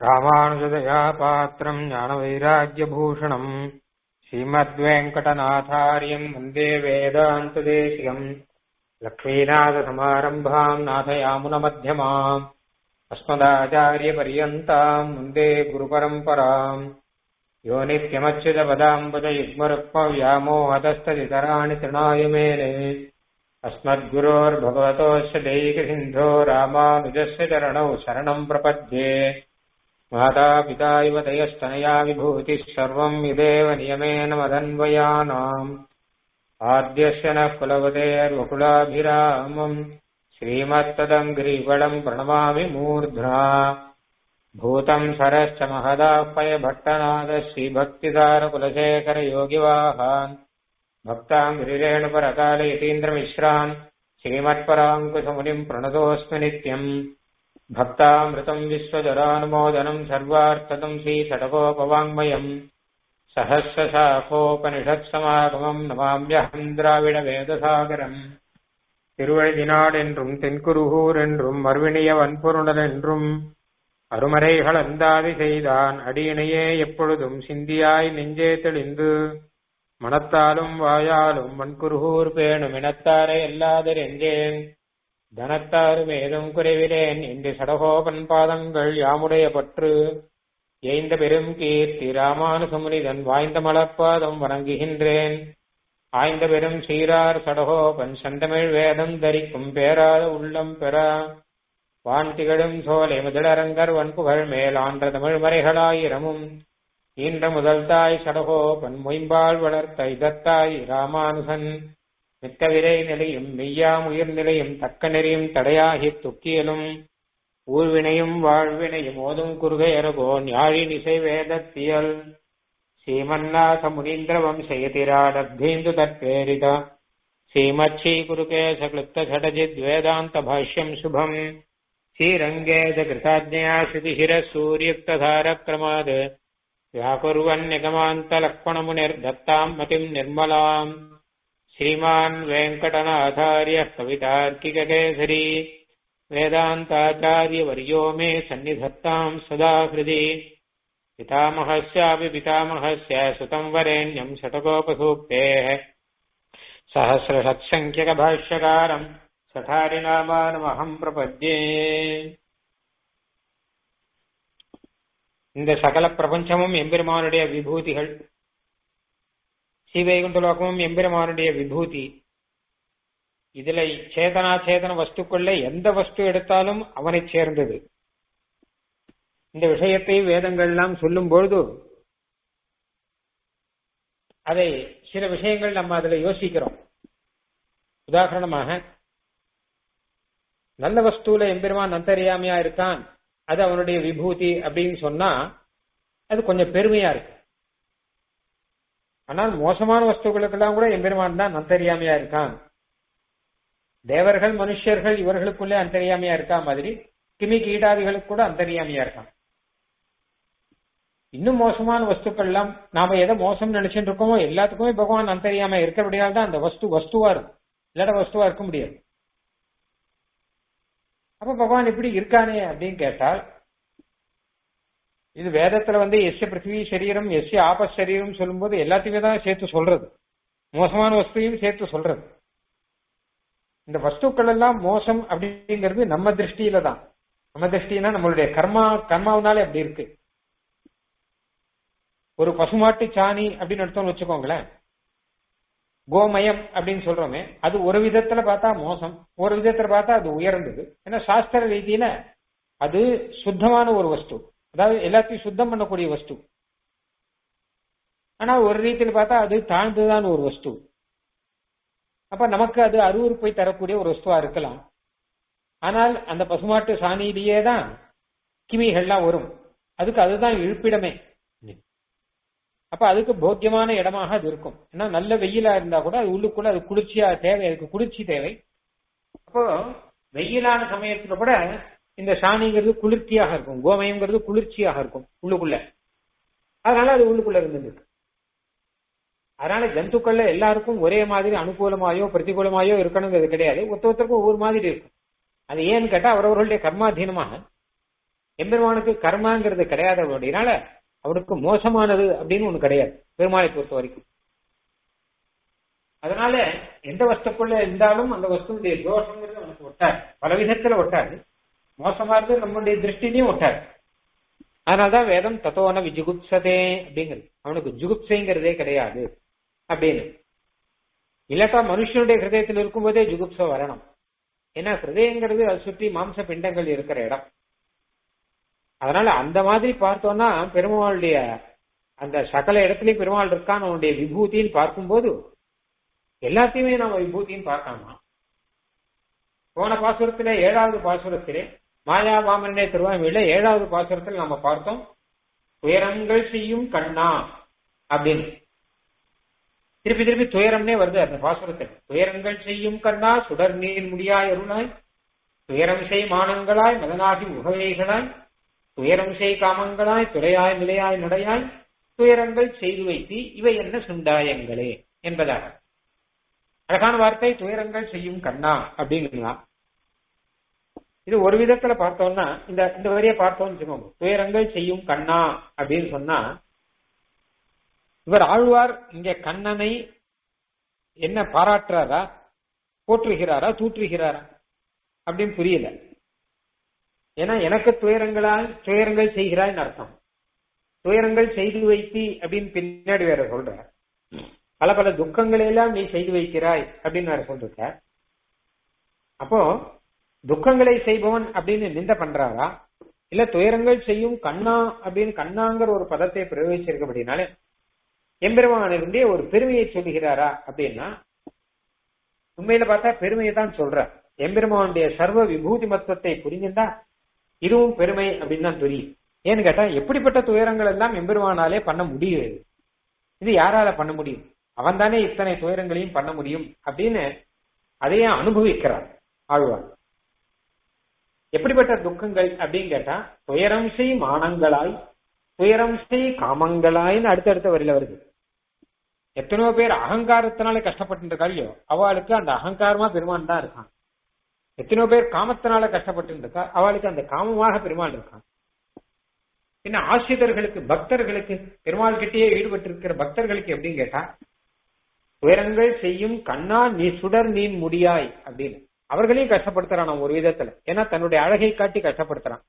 ராமானுஜதயா பாத்திரம் ஞானவைராக்கியபூஷணம் ஸ்ரீமத்வேங்கடநாதாரியம் வந்தே வேதாந்ததேசிகம் லக்ஷ்மீநாதசமாரம்பாம் நாதயாமுனமத்தியமாம் अस्मदाचार्यपर्यन्ताम् वन्दे गुरुपरम्पराम् यो नित्यमच्युतपदाम्बुजयुग्मरुक्मव्यामोहतस्तदितराणि तृणाय मेने अस्मद्गुरोर्भगवतोऽस्य दैकसिन्धो रामानुजस्य चरणौ शरणम् प्रपद्ये मातापिता इव तयस्तनया विभूतिः सर्वम् इदेव नियमेन मदन्वयानाम् आद्यस्य नः कुलवतेर्वकुलाभिरामम् श्रीमत्तदङ्घ्रिवलम् प्रणमामि मूर्ध्ना भूतम् सरश्च महदापय भट्टनाद श्रीभक्तिदारकुलशेखरयोगिवाहान् भक्ताङ्घ्रिरेणुपरकाल यतीन्द्रमिश्रान् श्रीमत्पराङ्कुशमुनिम् प्रणतोऽस्मि नित्यम् भक्तामृतम् विश्वजरानुमोदनम् सर्वार्थदम् श्रीषडकोपवाङ्मयम् सहस्रशाखोपनिषत्समागमम् नमाम्यहम् द्राविडवेदसागरम् திருவழுதினாடு என்றும் தென்குருகூர் என்றும் மறுவினிய வன்பொருணல் என்றும் அருமறைகள் அந்தாதி செய்தான் அடியினையே எப்பொழுதும் சிந்தியாய் நெஞ்சே தெளிந்து மனத்தாலும் வாயாலும் வன்குருகூர் பேணும் இனத்தாரை எல்லாதர் என்றேன் தனத்தாரும் ஏதும் குறைவிலேன் என்று சடகோபன் பாதங்கள் யாமுடைய பற்று எய்ந்த பெரும் கீர்த்தி ராமானுசமுனிதன் வாய்ந்த மலர்பாதம் வணங்குகின்றேன் ஆய்ந்த பெரும் சீரார் சடகோபன் செந்தமிழ் வேதம் தரிக்கும் பேராத உள்ளம் பெற வான் திகழும் சோலை முதலரங்கர் வன்புகழ் மேல் ஆன்ற தமிழ் மறைகளாயிரமும் ஈன்ற முதல் தாய் சடகோபன் மொயம்பால் வளர்த்த இதத்தாய் ராமானுசன் மிக்க விரை நிலையும் மெய்யாம் உயிர் நிலையும் தக்க நெறியும் தடையாகி துக்கியலும் ஊர்வினையும் வாழ்வினையும் ஓதும் குறுகையரகோ ஞாழி நிசை வேதத்தியல் श्रीमन्नाथ मुनीन्द्र वंशयतिराडब्धीन्दु तत्प्रेरित श्रीमच्छीकुरुकेशक्लुप्तषडजिद्वेदान्त भाष्यम् शुभम् श्रीरङ्गेशकृताज्ञया श्रुतिशिरः सूर्युक्तधारक्रमात् व्याकुर्वन्निगमान्तलक्ष्मणमुनिर्दत्ताम् मतिम् निर्मलाम् श्रीमान् वेङ्कटनाथार्यः कवितार्किककेसरी वेदान्ताचार्यवर्यो मे सन्निधत्ताम् सदा हृदि पितामहस्यापि पितामहस्य सुतम् वरेण्यम् शतकोपसूक्तेः सहस्रषत्सङ्ख्यकभाष्यकारम् சட்டாரிநாமானமகம் பிரபத்யே இந்த சகல பிரபஞ்சமும் எம்பெருமானுடைய விபூதிகள் ஸ்ரீவைகுண்டலோகமும் எம்பெருமானுடைய விபூதி இதுல சேதனா சேதன வஸ்துக்குள்ள எந்த வஸ்து எடுத்தாலும் அவனை சேர்ந்தது இந்த விஷயத்தை வேதங்கள் எல்லாம் சொல்லும் பொழுது அதை சில விஷயங்கள் நம்ம அதுல யோசிக்கிறோம் உதாரணமாக நல்ல வஸ்துல எம்பெருமான் அந்தரியாமையா இருக்கான் அது அவனுடைய விபூதி அப்படின்னு சொன்னா அது கொஞ்சம் பெருமையா இருக்கு ஆனால் மோசமான வஸ்துக்களுக்கெல்லாம் கூட எம்பெருமான் தான் அந்தரியாமையா இருக்கான் தேவர்கள் மனுஷர்கள் இவர்களுக்குள்ளே அந்தரியாமையா இருக்கா மாதிரி கிமி கீடாதிகளுக்கு கூட அந்தரியாமையா இருக்கான் இன்னும் மோசமான வஸ்துக்கள் எல்லாம் நாம எதை மோசம் நினைச்சிட்டு இருக்கோமோ எல்லாத்துக்குமே பகவான் அந்தரியாம இருக்கிறபடியால் தான் அந்த வஸ்து வஸ்துவா இருக்கும் இல்லாட்ட வஸ்துவா இருக்க முடியாது அப்ப பகவான் இப்படி இருக்கானே அப்படின்னு கேட்டால் இது வேதத்துல வந்து எஸ்ய பிருத்திவி சரீரம் எஸ்ய ஆபஸ் சரீரம் சொல்லும்போது எல்லாத்தையுமே தான் சேர்த்து சொல்றது மோசமான வஸ்துவையும் சேர்த்து சொல்றது இந்த வஸ்துக்கள் எல்லாம் மோசம் அப்படிங்கிறது நம்ம திருஷ்டியில தான் நம்ம திருஷ்டினா நம்மளுடைய கர்மா கர்மாவனாலே அப்படி இருக்கு ஒரு பசுமாட்டு சாணி அப்படின்னு எடுத்தோம்னு வச்சுக்கோங்களேன் கோமயம் அப்படின்னு சொல்றோமே அது ஒரு விதத்துல பார்த்தா மோசம் ஒரு விதத்துல பார்த்தா அது உயர்ந்தது ஏன்னா சாஸ்திர ரீதியில அது சுத்தமான ஒரு வஸ்து அதாவது எல்லாத்தையும் சுத்தம் பண்ணக்கூடிய வஸ்து ஆனா ஒரு ரீதியில பார்த்தா அது தாழ்ந்துதான் ஒரு வஸ்து அப்ப நமக்கு அது அருவறுப்பை தரக்கூடிய ஒரு வஸ்துவா இருக்கலாம் ஆனால் அந்த பசுமாட்டு சாணியிலேயே தான் கிமிகள்லாம் வரும் அதுக்கு அதுதான் இருப்பிடமே அப்ப அதுக்கு போக்கியமான இடமாக அது இருக்கும் ஏன்னா நல்ல வெயிலா இருந்தா கூட அது உள்ளுக்குள்ள அது குளிர்ச்சியா தேவை அதுக்கு குளிர்ச்சி தேவை அப்போ வெயிலான சமயத்துல கூட இந்த சாணிங்கிறது குளிர்ச்சியாக இருக்கும் கோமயங்கிறது குளிர்ச்சியாக இருக்கும் உள்ளுக்குள்ள அதனால அது உள்ளுக்குள்ள இருந்துருக்கு அதனால ஜந்துக்கள்ல எல்லாருக்கும் ஒரே மாதிரி அனுகூலமாயோ பிரதிகூலமாயோ இருக்கணுங்கிறது கிடையாது ஒருத்த ஒருத்தருக்கும் ஒவ்வொரு மாதிரி இருக்கும் அது ஏன்னு கேட்டா அவரவர்களுடைய கர்மாதீனமாக எம்பெருமானுக்கு கர்மாங்கிறது கிடையாது அப்படின்னால அவனுக்கு மோசமானது அப்படின்னு ஒண்ணு கிடையாது பெருமாளை பொறுத்த வரைக்கும் அதனால எந்த வஸ்துக்குள்ள இருந்தாலும் அந்த வஸ்துடைய தோஷங்கிறது அவனுக்கு ஒட்டாது பல விதத்துல ஒட்டாது மோசமா இருந்து நம்மளுடைய திருஷ்டிலையும் ஒட்டாது அதனாலதான் வேதம் தத்தோன விஜுகுப்சதே அப்படிங்கிறது அவனுக்கு ஜுகுப்சைங்கிறதே கிடையாது அப்படின்னு இல்லாட்டா மனுஷனுடைய ஹிருதயத்தில் இருக்கும்போதே ஜுகுப்ச வரணும் ஏன்னா ஹிருதயங்கிறது அதை சுற்றி மாம்ச பிண்டங்கள் இருக்கிற இடம் அதனால அந்த மாதிரி பார்த்தோம்னா பெருமாளுடைய அந்த சகல இடத்துலயும் பெருமாள் இருக்கான் அவனுடைய விபூதின்னு பார்க்கும்போது எல்லாத்தையுமே நம்ம விபூதின்னு பார்க்காமா போன பாசுரத்திலே ஏழாவது பாசுரத்திலே மாயா வாமனே திருவாமியில ஏழாவது பாசுரத்தில் நம்ம பார்த்தோம் துயரங்கள் செய்யும் கண்ணா அப்படின்னு திருப்பி திருப்பி துயரம்னே வருது அந்த பாசுரத்தில் துயரங்கள் செய்யும் கண்ணா சுடர் நீர் முடியாய் அருளாய் துயரம் செய் மானங்களாய் மதனாகி முகவைகளாய் துயரம் செய் காமங்களாய் துறையாய் நிலையாய் நடையாய் துயரங்கள் செய்து வைத்து இவை என்ன சுண்டாயங்களே என்பதாக அழகான வார்த்தை துயரங்கள் செய்யும் கண்ணா அப்படிங்கிறா இது ஒரு விதத்துல பார்த்தோம்னா இந்த இந்த வரியை பார்த்தோம்னு வச்சுக்கோங்க துயரங்கள் செய்யும் கண்ணா அப்படின்னு சொன்னா இவர் ஆழ்வார் இங்க கண்ணனை என்ன பாராட்டுறாரா போற்றுகிறாரா தூற்றுகிறாரா அப்படின்னு புரியல ஏன்னா எனக்கு துயரங்களால் துயரங்கள் செய்கிறாய்னு அர்த்தம் துயரங்கள் செய்து வைத்தி அப்படின்னு பின்னாடி வேற சொல்ற பல பல துக்கங்களை எல்லாம் நீ செய்து வைக்கிறாய் அப்படின்னு வேற சொல்ற அப்போ துக்கங்களை செய்பவன் அப்படின்னு நிந்த பண்றாரா இல்ல துயரங்கள் செய்யும் கண்ணா அப்படின்னு கண்ணாங்கிற ஒரு பதத்தை பிரயோகிச்சிருக்கபடினாலே எம்பெருமானிருந்தே ஒரு பெருமையை சொல்லுகிறாரா அப்படின்னா உண்மையில பார்த்தா பெருமையை தான் சொல்ற எம்பெருமானுடைய சர்வ விபூதி மத்துவத்தை புரிஞ்சுட்டா இதுவும் பெருமை அப்படின்னு தான் தெரியும் ஏன்னு கேட்டா எப்படிப்பட்ட துயரங்கள் எல்லாம் எம்பெருமானாலே பண்ண முடியுது இது யாரால பண்ண முடியும் அவன் தானே இத்தனை துயரங்களையும் பண்ண முடியும் அப்படின்னு அதையே அனுபவிக்கிறார் ஆழ்வார் எப்படிப்பட்ட துக்கங்கள் அப்படின்னு கேட்டா துயரம் செய் மானங்களாய் துயரம் செய் காமங்களாய்னு அடுத்தடுத்த வரியில வருது எத்தனையோ பேர் அகங்காரத்தினால கஷ்டப்பட்டு இருக்காளியோ அவளுக்கு அந்த அகங்காரமா பெருமான் தான் இருக்கான் எத்தனையோ பேர் காமத்தினால கஷ்டப்பட்டு இருக்கா அவளுக்கு அந்த காமமாக பெருமாள் இருக்கான் என்ன ஆசிரியர்களுக்கு பக்தர்களுக்கு பெருமாள் கிட்டேயே ஈடுபட்டு இருக்கிற பக்தர்களுக்கு எப்படின்னு கேட்டா துயரங்கள் செய்யும் கண்ணா நீ சுடர் நீ முடியாய் அப்படின்னு அவர்களையும் கஷ்டப்படுத்துறான் ஒரு விதத்துல ஏன்னா தன்னுடைய அழகை காட்டி கஷ்டப்படுத்துறான்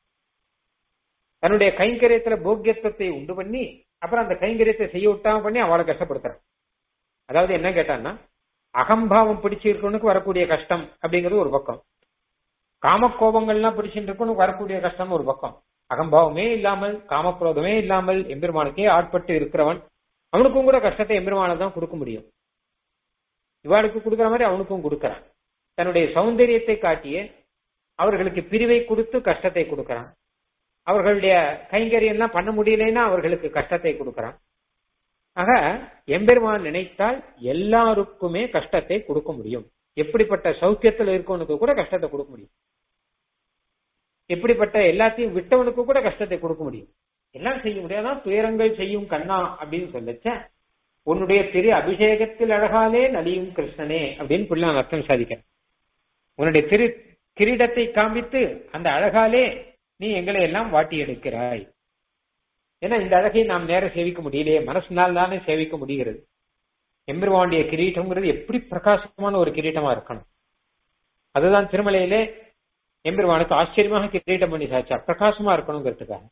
தன்னுடைய கைங்கரியத்துல போக்கியத்துவத்தை உண்டு பண்ணி அப்புறம் அந்த கைங்கரியத்தை செய்ய விட்டாம பண்ணி அவளை கஷ்டப்படுத்துறான் அதாவது என்ன கேட்டான்னா அகம்பாவம் பிடிச்சிருக்கவனுக்கு வரக்கூடிய கஷ்டம் அப்படிங்கிறது ஒரு பக்கம் காமக்கோபங்கள்லாம் பிடிச்சிட்டு இருக்கவனுக்கு வரக்கூடிய கஷ்டம் ஒரு பக்கம் அகம்பாவமே இல்லாமல் காமக்ரோதமே இல்லாமல் எம்பெருமானுக்கே ஆட்பட்டு இருக்கிறவன் அவனுக்கும் கூட கஷ்டத்தை எம்பெருமானை தான் கொடுக்க முடியும் இவாளுக்கு கொடுக்குற மாதிரி அவனுக்கும் கொடுக்கறான் தன்னுடைய சௌந்தரியத்தை காட்டியே அவர்களுக்கு பிரிவை கொடுத்து கஷ்டத்தை கொடுக்கறான் அவர்களுடைய கைங்கரியம் எல்லாம் பண்ண முடியலைன்னா அவர்களுக்கு கஷ்டத்தை கொடுக்கறான் ஆக எம்பெருமான் நினைத்தால் எல்லாருக்குமே கஷ்டத்தை கொடுக்க முடியும் எப்படிப்பட்ட சௌக்கியத்தில் இருக்கவனுக்கு கூட கஷ்டத்தை கொடுக்க முடியும் எப்படிப்பட்ட எல்லாத்தையும் விட்டவனுக்கு கூட கஷ்டத்தை கொடுக்க முடியும் எல்லாம் செய்ய முடியாதான் துயரங்கள் செய்யும் கண்ணா அப்படின்னு சொல்லச்ச உன்னுடைய திரு அபிஷேகத்தில் அழகாலே நலியும் கிருஷ்ணனே அப்படின்னு புள்ள அர்த்தம் சாதிக்கிறேன் உன்னுடைய திரு கிரீடத்தை காண்பித்து அந்த அழகாலே நீ எங்களை எல்லாம் வாட்டி எடுக்கிறாய் ஏன்னா இந்த அழகை நாம் நேரம் சேவிக்க முடியலையே மனசுனால் தானே சேவிக்க முடிகிறது எம்பெருமானுடைய கிரீட்டம்ங்கிறது எப்படி பிரகாசமான ஒரு கிரீட்டமா இருக்கணும் அதுதான் திருமலையிலே எம்பெருமானுக்கு ஆச்சரியமாக கிரீட்டம் பண்ணி சாச்சா பிரகாசமா இருக்கணுங்கிறதுக்காக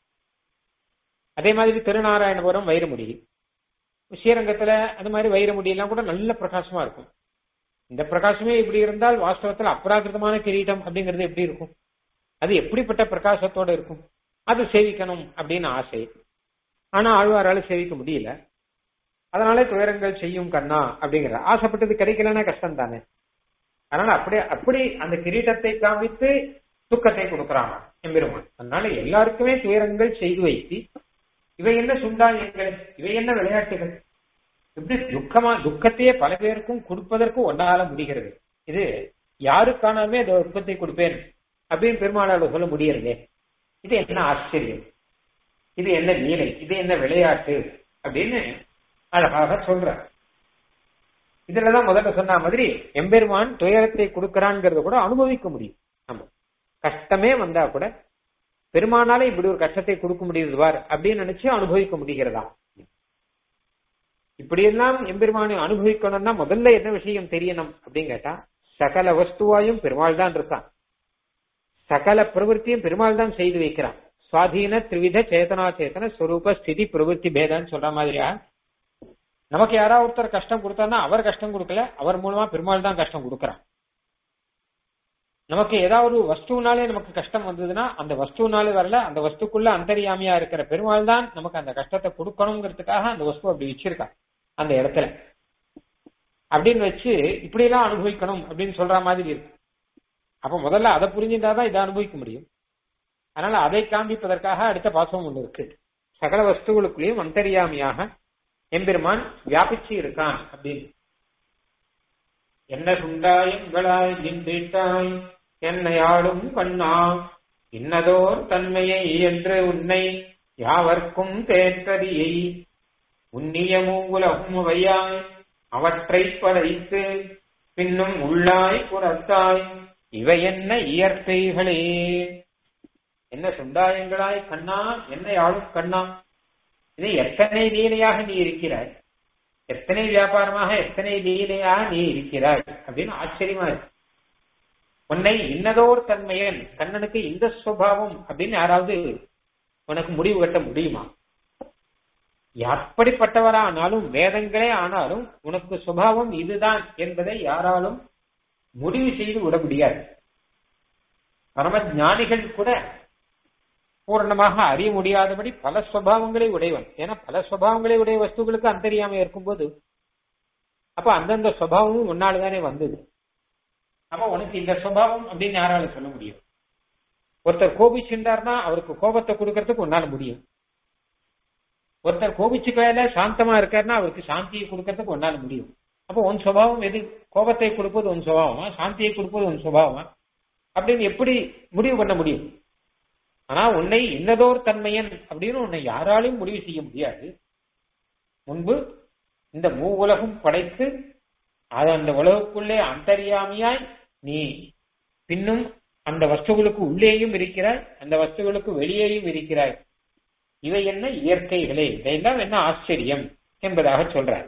அதே மாதிரி திருநாராயணபுரம் வைரமுடி ஸ்ரீரங்கத்துல அந்த மாதிரி வைரமுடி எல்லாம் கூட நல்ல பிரகாசமா இருக்கும் இந்த பிரகாசமே இப்படி இருந்தால் வாஸ்தவத்துல அப்ராகிருதமான கிரீட்டம் அப்படிங்கிறது எப்படி இருக்கும் அது எப்படிப்பட்ட பிரகாசத்தோட இருக்கும் அது சேவிக்கணும் அப்படின்னு ஆசை ஆனா ஆழ்வாரால சேவிக்க முடியல அதனால துயரங்கள் செய்யும் கண்ணா அப்படிங்கிற ஆசைப்பட்டது கிடைக்கலன்னா கஷ்டம் தானே அதனால அப்படியே அப்படி அந்த கிரீட்டத்தை காமித்து துக்கத்தை கொடுக்கறாங்க எம்பெருமான் அதனால எல்லாருக்குமே துயரங்கள் செய்து வைத்து இவை என்ன சுண்டாயங்கள் இவை என்ன விளையாட்டுகள் இப்படி துக்கமா துக்கத்தையே பல பேருக்கும் கொடுப்பதற்கு ஒன்னால முடிகிறது இது யாருக்கானாலுமே அந்த துக்கத்தை கொடுப்பேன் அப்படின்னு பெருமாளால சொல்ல முடியறதே இது என்ன ஆச்சரியம் இது என்ன நீலை இது என்ன விளையாட்டு அப்படின்னு அழகாக சொல்ற இதுலதான் முதல்ல சொன்ன மாதிரி எம்பெருமான் துயரத்தை கொடுக்கறான்ங்கிறத கூட அனுபவிக்க முடியும் நம்ம கஷ்டமே வந்தா கூட பெருமானாலே இப்படி ஒரு கஷ்டத்தை கொடுக்க முடியுது பார் அப்படின்னு நினைச்சு அனுபவிக்க முடிகிறதா இப்படியெல்லாம் எம்பெருமானை அனுபவிக்கணும்னா முதல்ல என்ன விஷயம் தெரியணும் அப்படின்னு கேட்டா சகல வஸ்துவாயும் பெருமாள் தான் இருக்கான் சகல பிரவருத்தியும் பெருமாள் தான் செய்து வைக்கிறான் சுவாதீன திரிவித சேதனா சேத்தன ஸ்வரூப ஸ்திதி பிரவருத்தி பேதான்னு சொல்ற மாதிரியா நமக்கு யாராவது ஒருத்தர் கஷ்டம் கொடுத்தாருன்னா அவர் கஷ்டம் கொடுக்கல அவர் மூலமா பெருமாள் தான் கஷ்டம் கொடுக்கறான் நமக்கு ஏதாவது ஒரு வஸ்துனாலே நமக்கு கஷ்டம் வந்ததுன்னா அந்த வஸ்துனாலே வரல அந்த வஸ்துக்குள்ள அந்தரியாமியா இருக்கிற பெருமாள் தான் நமக்கு அந்த கஷ்டத்தை கொடுக்கணுங்கிறதுக்காக அந்த வஸ்து அப்படி வச்சிருக்கா அந்த இடத்துல அப்படின்னு வச்சு இப்படி எல்லாம் அனுபவிக்கணும் அப்படின்னு சொல்ற மாதிரி இருக்கு அப்ப முதல்ல அதை புரிஞ்சுட்டாதான் இதை அனுபவிக்க முடியும் அதனால அதை காண்பிப்பதற்காக அடுத்த பாசம் ஒண்ணு இருக்கு சகல வஸ்துகளுக்குள்ளேயும் அந்தரியாமியாக எம்பெருமான் வியாபிச்சு இருக்கான் அப்படின்னு என்ன சுண்டாயங்களாய் நின்றிட்டாய் என்னை ஆடும் கண்ணா இன்னதோர் தன்மையை என்று உன்னை யாவர்க்கும் தேற்றதியை உன்னிய மூவுலகும் வையாய் அவற்றை படைத்து பின்னும் உள்ளாய் புறத்தாய் இவை என்ன இயற்கைகளே என்ன சுண்டாயங்களாய் கண்ணா என்னை ஆளும் கண்ணா இது எத்தனை லீலையாக நீ இருக்கிறாய் எத்தனை வியாபாரமாக எத்தனை லீலையாக நீ இருக்கிறாய் அப்படின்னு ஆச்சரியமா இருக்கு உன்னை இன்னதோர் தன்மையன் கண்ணனுக்கு இந்த சுவாவம் அப்படின்னு யாராவது உனக்கு முடிவு கட்ட முடியுமா எப்படிப்பட்டவரானாலும் வேதங்களே ஆனாலும் உனக்கு சுபாவம் இதுதான் என்பதை யாராலும் முடிவு செய்து விட முடியாது பரம ஞானிகள் கூட பூர்ணமாக அறிய முடியாதபடி பல சுவாவங்களை உடையவன் ஏன்னா பல சுவாவங்களை உடைய வஸ்துகளுக்கு அந்தரியாம இருக்கும்போது அப்ப அந்தந்த சுவாவமும் முன்னால்தானே வந்தது அப்ப உனக்கு இந்த சுவாவம் அப்படின்னு யாரால சொல்ல முடியும் ஒருத்தர் கோபிச்சுட்டார்னா அவருக்கு கோபத்தை கொடுக்கறதுக்கு உன்னால முடியும் ஒருத்தர் கோபிச்சுக்கையில சாந்தமா இருக்காருன்னா அவருக்கு சாந்தியை கொடுக்கறதுக்கு உன்னால முடியும் அப்போ உன் சுபாவம் எது கோபத்தை கொடுப்பது உன் சுபாவமா சாந்தியை கொடுப்பது உன் சுபாவமா அப்படின்னு எப்படி முடிவு பண்ண முடியும் ஆனா உன்னை இன்னதோர் தன்மையன் அப்படின்னு உன்னை யாராலையும் முடிவு செய்ய முடியாது முன்பு இந்த மூ உலகம் படைத்து அது அந்த உலகுக்குள்ளே அந்தரியாமியாய் நீ பின்னும் அந்த வஸ்துகளுக்கு உள்ளேயும் இருக்கிறாய் அந்த வஸ்துகளுக்கு வெளியேயும் இருக்கிறாய் இவை என்ன இயற்கைகளே இதையெல்லாம் என்ன ஆச்சரியம் என்பதாக சொல்றார்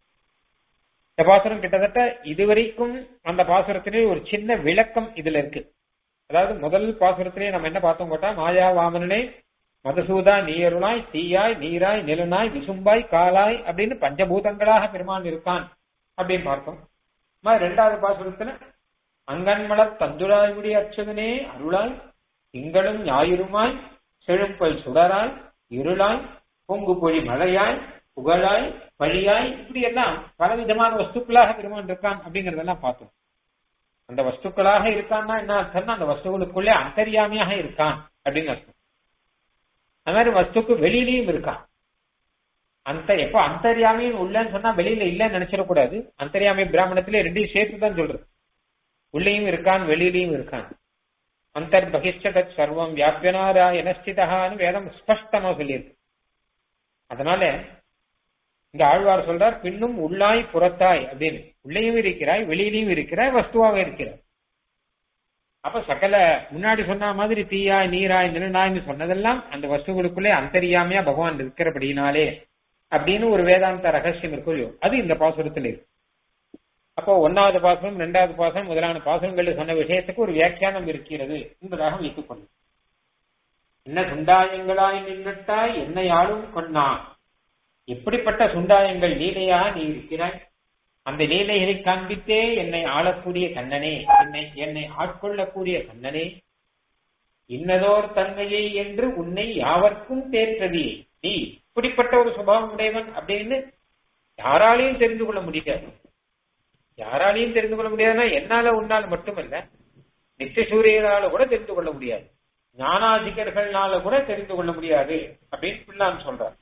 இந்த பாசுரம் கிட்டத்தட்ட இதுவரைக்கும் அந்த பாசுரத்திலே ஒரு சின்ன விளக்கம் இதுல இருக்கு அதாவது முதல் பாசுரத்திலே நம்ம என்ன பார்த்தோம் கேட்டா மாயா வாமனனே மதசூதா நீயருளாய் தீயாய் நீராய் நிலனாய் விசும்பாய் காலாய் அப்படின்னு பஞ்சபூதங்களாக பெருமான் இருக்கான் அப்படின்னு பார்த்தோம் ரெண்டாவது பாசுரத்துல அங்கன்மலர் தந்துராய் முடி அச்சுதனே அருளாய் திங்களும் ஞாயிறுமாய் செழும்பல் சுடராய் இருளாய் பொங்கு பொழி மழையாய் புகழாய் பழியாய் இப்படி எல்லாம் பல விதமான வஸ்துக்களாக பெருமான் இருக்கான் அப்படிங்கறதெல்லாம் பார்த்தோம் அந்த வஸ்துக்களாக இருக்கான்னா என்ன அர்த்தம்னா அந்த வஸ்துகளுக்குள்ளே அந்தரியாமியாக இருக்கான் அப்படின்னு அர்த்தம் அந்த மாதிரி வஸ்துக்கு வெளியிலையும் இருக்கான் அந்த எப்ப அந்தரியாமையும் உள்ளன்னு சொன்னா வெளியில இல்லன்னு நினைச்சிடக்கூடாது அந்தரியாமை பிராமணத்திலே ரெண்டையும் சேர்த்து தான் சொல்றது உள்ளேயும் இருக்கான் வெளியிலையும் இருக்கான் அந்தர் பகிஷ்டத் சர்வம் வியாபியனாராயண ஸ்திதான்னு வேதம் ஸ்பஷ்டமா சொல்லியிருக்கு அதனால இந்த ஆழ்வார் சொல்றார் பின்னும் உள்ளாய் புறத்தாய் அப்படின்னு உள்ளேயும் இருக்கிறாய் வெளியிலையும் இருக்கிறாய் வஸ்துவாக இருக்கிறாய் அப்ப சகல முன்னாடி சொன்ன மாதிரி தீயாய் நீராய் நிலனாய்னு சொன்னதெல்லாம் அந்த வஸ்துகளுக்குள்ளே அந்தரியாமையா பகவான் இருக்கிறபடினாலே அப்படின்னு ஒரு வேதாந்த ரகசியம் இருக்கும் இல்லையோ அது இந்த பாசுரத்தில் இருக்கு அப்போ ஒன்னாவது பாசனம் இரண்டாவது பாசனம் முதலான பாசனங்கள் சொன்ன விஷயத்துக்கு ஒரு வியாக்கியானம் இருக்கிறது என்பதாக வைத்துக் கொள்ளும் என்ன சுண்டாயங்களாய் நின்றுட்டாய் என்னை ஆளும் கொண்டா எப்படிப்பட்ட சுண்டாயங்கள் லீலையா நீ இருக்கிறாய் அந்த லீலைகளை காண்பித்தே என்னை ஆளக்கூடிய கண்ணனே என்னை என்னை ஆட்கொள்ளக்கூடிய கண்ணனே இன்னதோர் தன்மையை என்று உன்னை யாவர்க்கும் தேற்றதி நீ இப்படிப்பட்ட ஒரு சுபாவம் உடையவன் அப்படின்னு யாராலையும் தெரிந்து கொள்ள முடியாது யாராலையும் தெரிந்து கொள்ள முடியாதுன்னா என்னால உன்னால் மட்டுமல்ல நித்திய சூரியனால கூட தெரிந்து கொள்ள முடியாது ஞானாதிகர்களால கூட தெரிந்து கொள்ள முடியாது அப்படின்னு பிள்ளான் சொல்றார்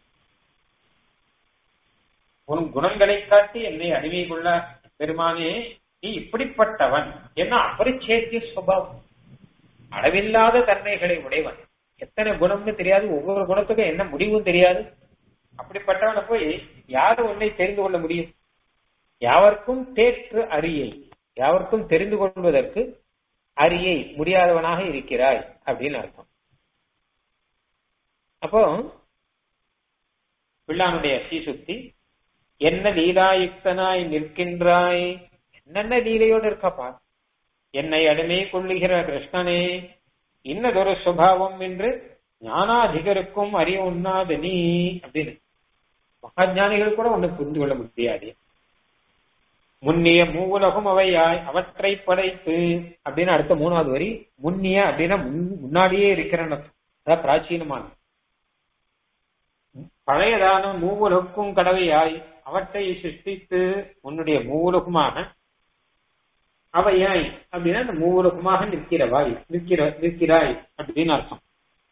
உன் குணங்களை காட்டி என்னை அடிமை கொள்ள பெருமானே நீ இப்படிப்பட்டவன் என்ன அபரிச்சேத்திய சுபாவம் அளவில்லாத தன்மைகளை உடையவன் எத்தனை குணம்னு தெரியாது ஒவ்வொரு குணத்துக்கும் என்ன முடிவும் தெரியாது அப்படிப்பட்டவனை போய் யாரு உன்னை தெரிந்து கொள்ள முடியும் யாவர்க்கும் தேற்று அரியை யாவர்க்கும் தெரிந்து கொள்வதற்கு அரியை முடியாதவனாக இருக்கிறாய் அப்படின்னு அர்த்தம் அப்போ பிள்ளானுடைய சீசுக்தி என்ன லீலாயுக்தனாய் நிற்கின்றாய் என்னென்ன லீலையோடு இருக்கப்பா என்னை அடிமை கொள்ளுகிற கிருஷ்ணனே இன்னதொரு சுபாவம் என்று ஞானாதிகருக்கும் அறிய உண்ணாத நீ அப்படின்னு மகாஜானிகள் கூட ஒண்ணு புரிந்து கொள்ள முடியாது முன்னிய மூவுலகும் அவையாய் அவற்றை படைத்து அப்படின்னு அடுத்த மூணாவது வரி முன்னிய அப்படின்னா முன்னாடியே இருக்கிறன்னு அதான் பிராச்சீனமான பழையதான மூவுலகுக்கும் கடவையாய் அவற்றை சிருஷ்டித்து உன்னுடைய மூவுலகுமாக அவையாய் அப்படின்னா அந்த மூவுலகுமாக நிற்கிறவாய் நிற்கிற நிற்கிறாய் அப்படின்னு அர்த்தம்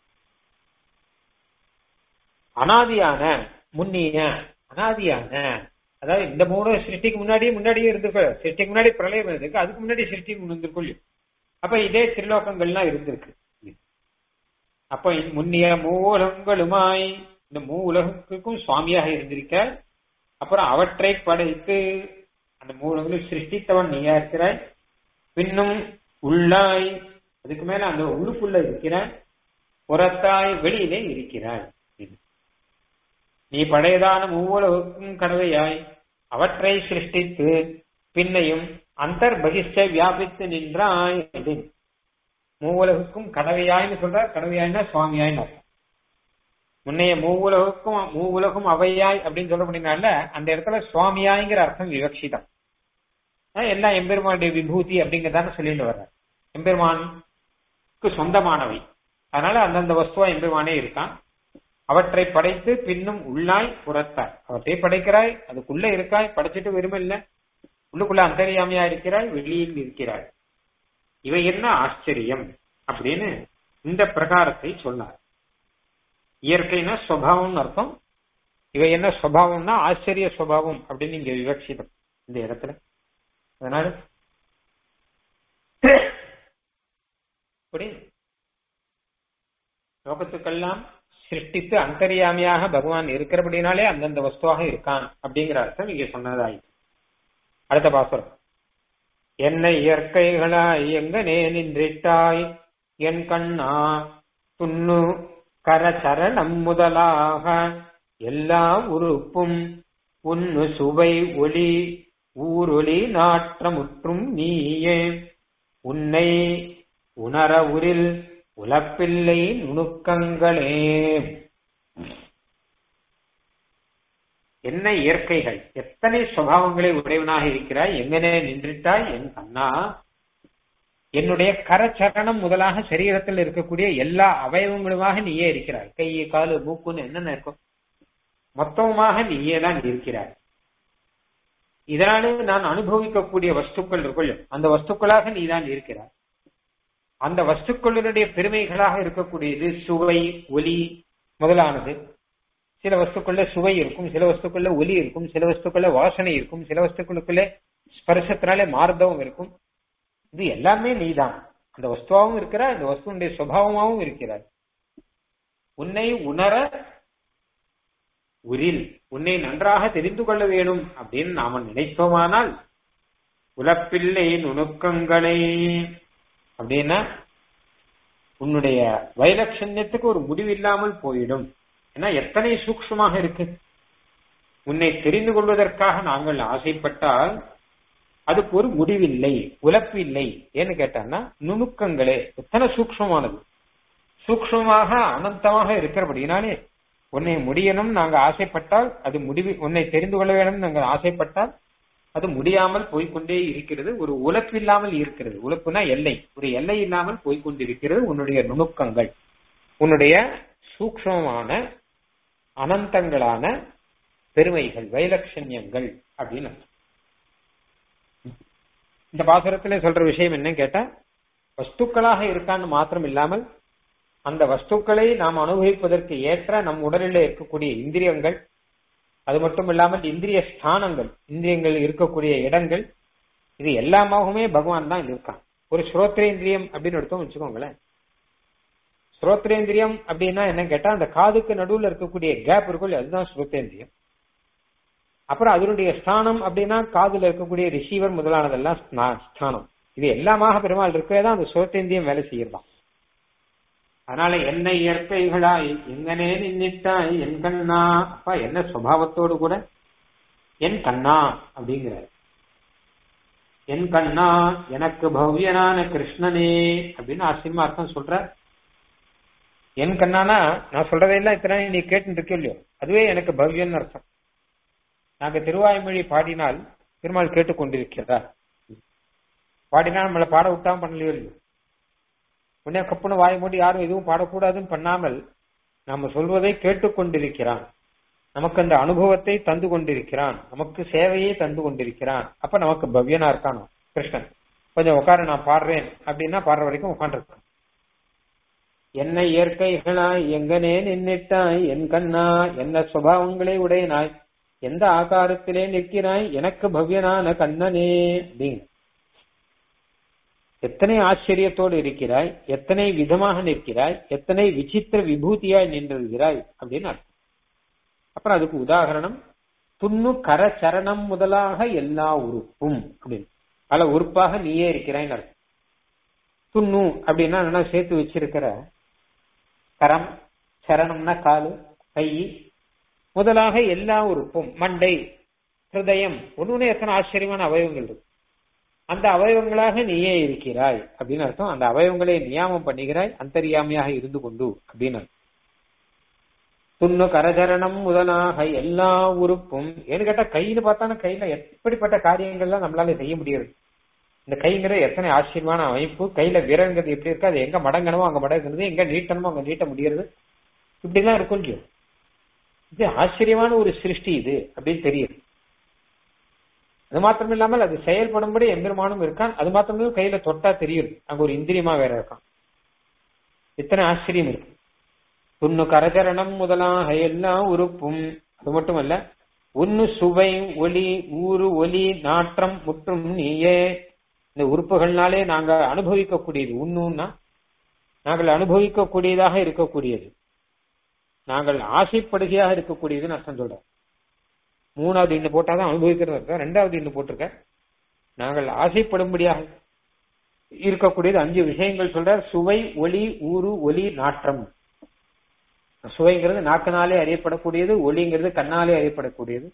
அனாதியான முன்னிய அனாதியான அதாவது இந்த மூணு சிருஷ்டிக்கு முன்னாடியே முன்னாடியே இருந்திருக்கு சிருஷ்டிக்கு முன்னாடி பிரளயம் இருந்திருக்கு அதுக்கு முன்னாடி சிருஷ்டி இருந்திருக்கும் அப்ப இதே திருலோகங்கள்லாம் இருந்திருக்கு அப்ப முன்னிய மூலங்களுமாய் இந்த மூ உலகத்துக்கும் சுவாமியாக இருந்திருக்க அப்புறம் அவற்றை படைத்து அந்த மூலங்களும் சிருஷ்டித்தவன் நீயா இருக்கிறாய் பின்னும் உள்ளாய் அதுக்கு மேல அந்த உள்ளுக்குள்ள இருக்கிறாய் புறத்தாய் வெளியிலே இருக்கிறாய் நீ பழையதான மூவுலகுக்கும் கடவையாய் அவற்றை சிருஷ்டித்து பின்னையும் அந்தர்பகிஷ்ட வியாபித்து நின்றாய் அப்படின்னு மூவுலகுக்கும் கடவையாய்னு சொல்ற கடவையாய்னா சுவாமியாய்னு அர்த்தம் முன்னைய மூவுலகுக்கும் மூவுலகும் அவையாய் அப்படின்னு சொல்லப்படுறதுனால அந்த இடத்துல சுவாமியாய்ங்கிற அர்த்தம் விவக்ஷிதம் எல்லாம் எம்பெருமானுடைய விபூதி அப்படிங்கறதான சொல்லிட்டு வர்ற எம்பெருமானுக்கு சொந்தமானவை அதனால அந்தந்த வஸ்துவா எம்பெருமானே இருக்கான் அவற்றை படைத்து பின்னும் உள்ளாய் புறத்தாய் அவற்றை படைக்கிறாய் அதுக்குள்ள இருக்காய் படைச்சிட்டு விரும்பல உள்ளுக்குள்ள அந்தரியாமையா இருக்கிறாய் வெளியில் இருக்கிறாய் இவை என்ன ஆச்சரியம் அப்படின்னு இந்த பிரகாரத்தை சொன்னார் இயற்கைனா சுவாவம்னு அர்த்தம் இவை என்ன சுவாவம்னா ஆச்சரிய சுவாவம் அப்படின்னு இங்க விவக்ஷிதம் இந்த இடத்துல அதனால லோகத்துக்கெல்லாம் சிருஷ்டித்து அந்தரியாமியாக பகவான் இருக்கிறபடினாலே அந்தந்த வஸ்துவாக இருக்கான் அப்படிங்கிற அர்த்தம் இங்க சொன்னதாயிற்று அடுத்த பாசுரம் என்னை இயற்கைகளாய் எங்கனே நின்றிட்டாய் என் கண்ணா துண்ணு கரச்சரணம் முதலாக எல்லா உறுப்பும் உன்னு சுவை ஒளி ஊரொளி நாற்றமுற்றும் நீயே உன்னை உணர உரில் உலப்பில்லை நுணுக்கங்களே என்ன இயற்கைகள் எத்தனை சுபாவங்களை உடையவனாக இருக்கிறாய் எங்கனே நின்றுட்டாய் என் கண்ணா என்னுடைய கரச்சரணம் முதலாக சரீரத்தில் இருக்கக்கூடிய எல்லா அவயவங்களுமாக நீயே இருக்கிறாய் கை காலு மூக்குன்னு என்னென்ன இருக்கும் மொத்தமாக நீயே தான் இருக்கிறாய் இதனாலே நான் அனுபவிக்கக்கூடிய வஸ்துக்கள் இருக்குள்ள அந்த வஸ்துக்களாக நீதான் இருக்கிறாய் அந்த வஸ்துக்களுடைய பெருமைகளாக இருக்கக்கூடியது சுவை ஒலி முதலானது சில வஸ்துக்குள்ள சுவை இருக்கும் சில வஸ்துக்குள்ள ஒலி இருக்கும் சில வஸ்துக்குள்ள வாசனை இருக்கும் சில வஸ்துக்களுக்குள்ள ஸ்பர்சத்தினாலே மார்த்தவம் இருக்கும் இது எல்லாமே நீதான் அந்த வஸ்துவாகவும் இருக்கிறார் அந்த வஸ்துடைய சுவாவமாகவும் இருக்கிறார் உன்னை உணர உரில் உன்னை நன்றாக தெரிந்து கொள்ள வேணும் அப்படின்னு நாம நினைத்தோமானால் உலப்பில்லை நுணுக்கங்களே அப்படின்னா உன்னுடைய வைலட்சண்யத்துக்கு ஒரு முடிவில்லாமல் போயிடும் ஏன்னா எத்தனை சூக்ஷமாக இருக்கு உன்னை தெரிந்து கொள்வதற்காக நாங்கள் ஆசைப்பட்டால் அதுக்கு ஒரு முடிவில்லை உலப்பு இல்லை ஏன்னு கேட்டான்னா நுணுக்கங்களே எத்தனை சூக்ஷமானது சூக்ஷமாக அனந்தமாக இருக்கிறபடினாலே உன்னை முடியணும் நாங்க ஆசைப்பட்டால் அது முடிவு உன்னை தெரிந்து கொள்ள வேணும் நாங்கள் ஆசைப்பட்டால் அது முடியாமல் போய்கொண்டே இருக்கிறது ஒரு உழப்பு இல்லாமல் இருக்கிறது உழப்புனா எல்லை ஒரு எல்லை இல்லாமல் போய்கொண்டிருக்கிறது உன்னுடைய நுணுக்கங்கள் உன்னுடைய சூக்ஷமான அனந்தங்களான பெருமைகள் வைலட்சண்யங்கள் அப்படின்னு இந்த பாசுரத்துல சொல்ற விஷயம் என்ன கேட்டா வஸ்துக்களாக இருக்கான்னு மாத்திரம் இல்லாமல் அந்த வஸ்துக்களை நாம் அனுபவிப்பதற்கு ஏற்ற நம் உடலில் இருக்கக்கூடிய இந்திரியங்கள் அது மட்டும் இல்லாமல் இந்திரிய ஸ்தானங்கள் இந்திரியங்கள் இருக்கக்கூடிய இடங்கள் இது எல்லாமாகவுமே பகவான் தான் இருக்கான் ஒரு ஸ்ரோத்ரேந்திரியம் அப்படின்னு எடுத்தோம் வச்சுக்கோங்களேன் ஸ்ரோத்ரேந்திரியம் அப்படின்னா என்ன கேட்டா அந்த காதுக்கு நடுவுல இருக்கக்கூடிய கேப் இருக்கும் அதுதான் ஸ்ரோத்ரேந்திரியம் அப்புறம் அதனுடைய ஸ்தானம் அப்படின்னா காதுல இருக்கக்கூடிய ரிசீவர் முதலானதெல்லாம் ஸ்தானம் இது எல்லாமாக பெருமாள் இருக்கவே தான் அந்த ஸ்ரோத்தேந்திரியம் வேலை செய்யறதான் அதனால என்ன இயற்கைகளாய் எங்கனே நின்னிட்டாய் என் கண்ணா அப்பா என்ன சுவாவத்தோடு கூட என் கண்ணா அப்படிங்கிறார் என் கண்ணா எனக்கு பவ்யனான கிருஷ்ணனே அப்படின்னு ஆச்சரியமா அர்த்தம் சொல்ற என் கண்ணானா நான் சொல்றதையெல்லாம் இத்தனை நீ கேட்டு இருக்க இல்லையோ அதுவே எனக்கு பவ்யன் அர்த்தம் நாங்க திருவாய்மொழி பாடினால் பெருமாள் கேட்டுக்கொண்டிருக்கிறதா பாடினா நம்மளை பாட விட்டாம பண்ணலையோ இல்லையோ உடனே கப்புன்னு வாய் மூடி யாரும் எதுவும் பாடக்கூடாதுன்னு பண்ணாமல் நாம சொல்வதை கேட்டுக்கொண்டிருக்கிறான் நமக்கு அந்த அனுபவத்தை தந்து கொண்டிருக்கிறான் நமக்கு சேவையை தந்து கொண்டிருக்கிறான் அப்ப நமக்கு பவ்யனா இருக்கானோ கிருஷ்ணன் கொஞ்சம் உட்கார நான் பாடுறேன் அப்படின்னா பாடுற வரைக்கும் உட்காந்துருக்கான் என்ன இயற்கைகளாய் எங்கனே நின்னிட்டாய் என் கண்ணா என்ன சுபாவங்களை உடையனாய் எந்த ஆகாரத்திலே நிற்கிறாய் எனக்கு பவ்யனான கண்ணனே அப்படின்னு எத்தனை ஆச்சரியத்தோடு இருக்கிறாய் எத்தனை விதமாக நிற்கிறாய் எத்தனை விசித்திர விபூதியாய் நின்றிருக்கிறாய் அப்படின்னு அர்த்தம் அப்புறம் அதுக்கு உதாகரணம் துண்ணு கர சரணம் முதலாக எல்லா உறுப்பும் அப்படின்னு பல உறுப்பாக நீயே இருக்கிறாய் அர்த்தம் துண்ணு அப்படின்னா என்ன சேர்த்து வச்சிருக்கிற கரம் சரணம்னா காலு கை முதலாக எல்லா உறுப்பும் மண்டை ஹிருதயம் ஒண்ணு எத்தனை ஆச்சரியமான அவயவங்கள் இருக்கு அந்த அவயவங்களாக நீயே இருக்கிறாய் அப்படின்னு அர்த்தம் அந்த அவயவங்களை நியாமம் பண்ணுகிறாய் அந்தரியாமியாக இருந்து கொண்டு அப்படின்னு அர்த்தம் துண்ணு கரச்சரணம் முதலாக எல்லா உறுப்பும் ஏன்னு கேட்டா கையில பார்த்தானா கையில எப்படிப்பட்ட காரியங்கள்லாம் நம்மளால செய்ய முடியாது இந்த கைங்கிற எத்தனை ஆச்சரியமான அமைப்பு கையில விரல்ங்கிறது எப்படி இருக்கு அது எங்க மடங்கணுமோ அங்க மடங்குறது எங்க நீட்டணுமோ அங்க நீட்ட முடியறது இப்படிலாம் இருக்கும் இல்லையோ இது ஆச்சரியமான ஒரு சிருஷ்டி இது அப்படின்னு தெரியுது அது மாத்திரம் இல்லாமல் அது செயல்படும்படி எம்பெருமானும் இருக்கான் அது மாத்திரமே கையில தொட்டா தெரியுது அங்க ஒரு இந்திரியமா வேற இருக்கான் இத்தனை ஆச்சரியம் இருக்கு துண்ணு கரச்சரணம் முதலாக எல்லா உறுப்பும் அது மட்டுமல்ல உன்னு சுவை ஒளி ஊறு ஒலி நாற்றம் முற்றும் நீயே இந்த உறுப்புகள்னாலே நாங்க அனுபவிக்கக்கூடியது உண்ணுன்னா நாங்கள் அனுபவிக்கக்கூடியதாக இருக்கக்கூடியது நாங்கள் ஆசைப்படுகையாக இருக்கக்கூடியதுன்னு அர்த்தம் சொல்றோம் மூணாவது இன்னும் போட்டாதான் அனுபவிக்கிறது இருக்கா ரெண்டாவது இன்னும் போட்டிருக்க நாங்கள் ஆசைப்படும்படியாக இருக்கக்கூடியது அஞ்சு விஷயங்கள் சொல்ற சுவை ஒளி ஊறு ஒலி நாற்றம் சுவைங்கிறது நாக்கினாலே அறியப்படக்கூடியது ஒளிங்கிறது கண்ணாலே அறியப்படக்கூடியது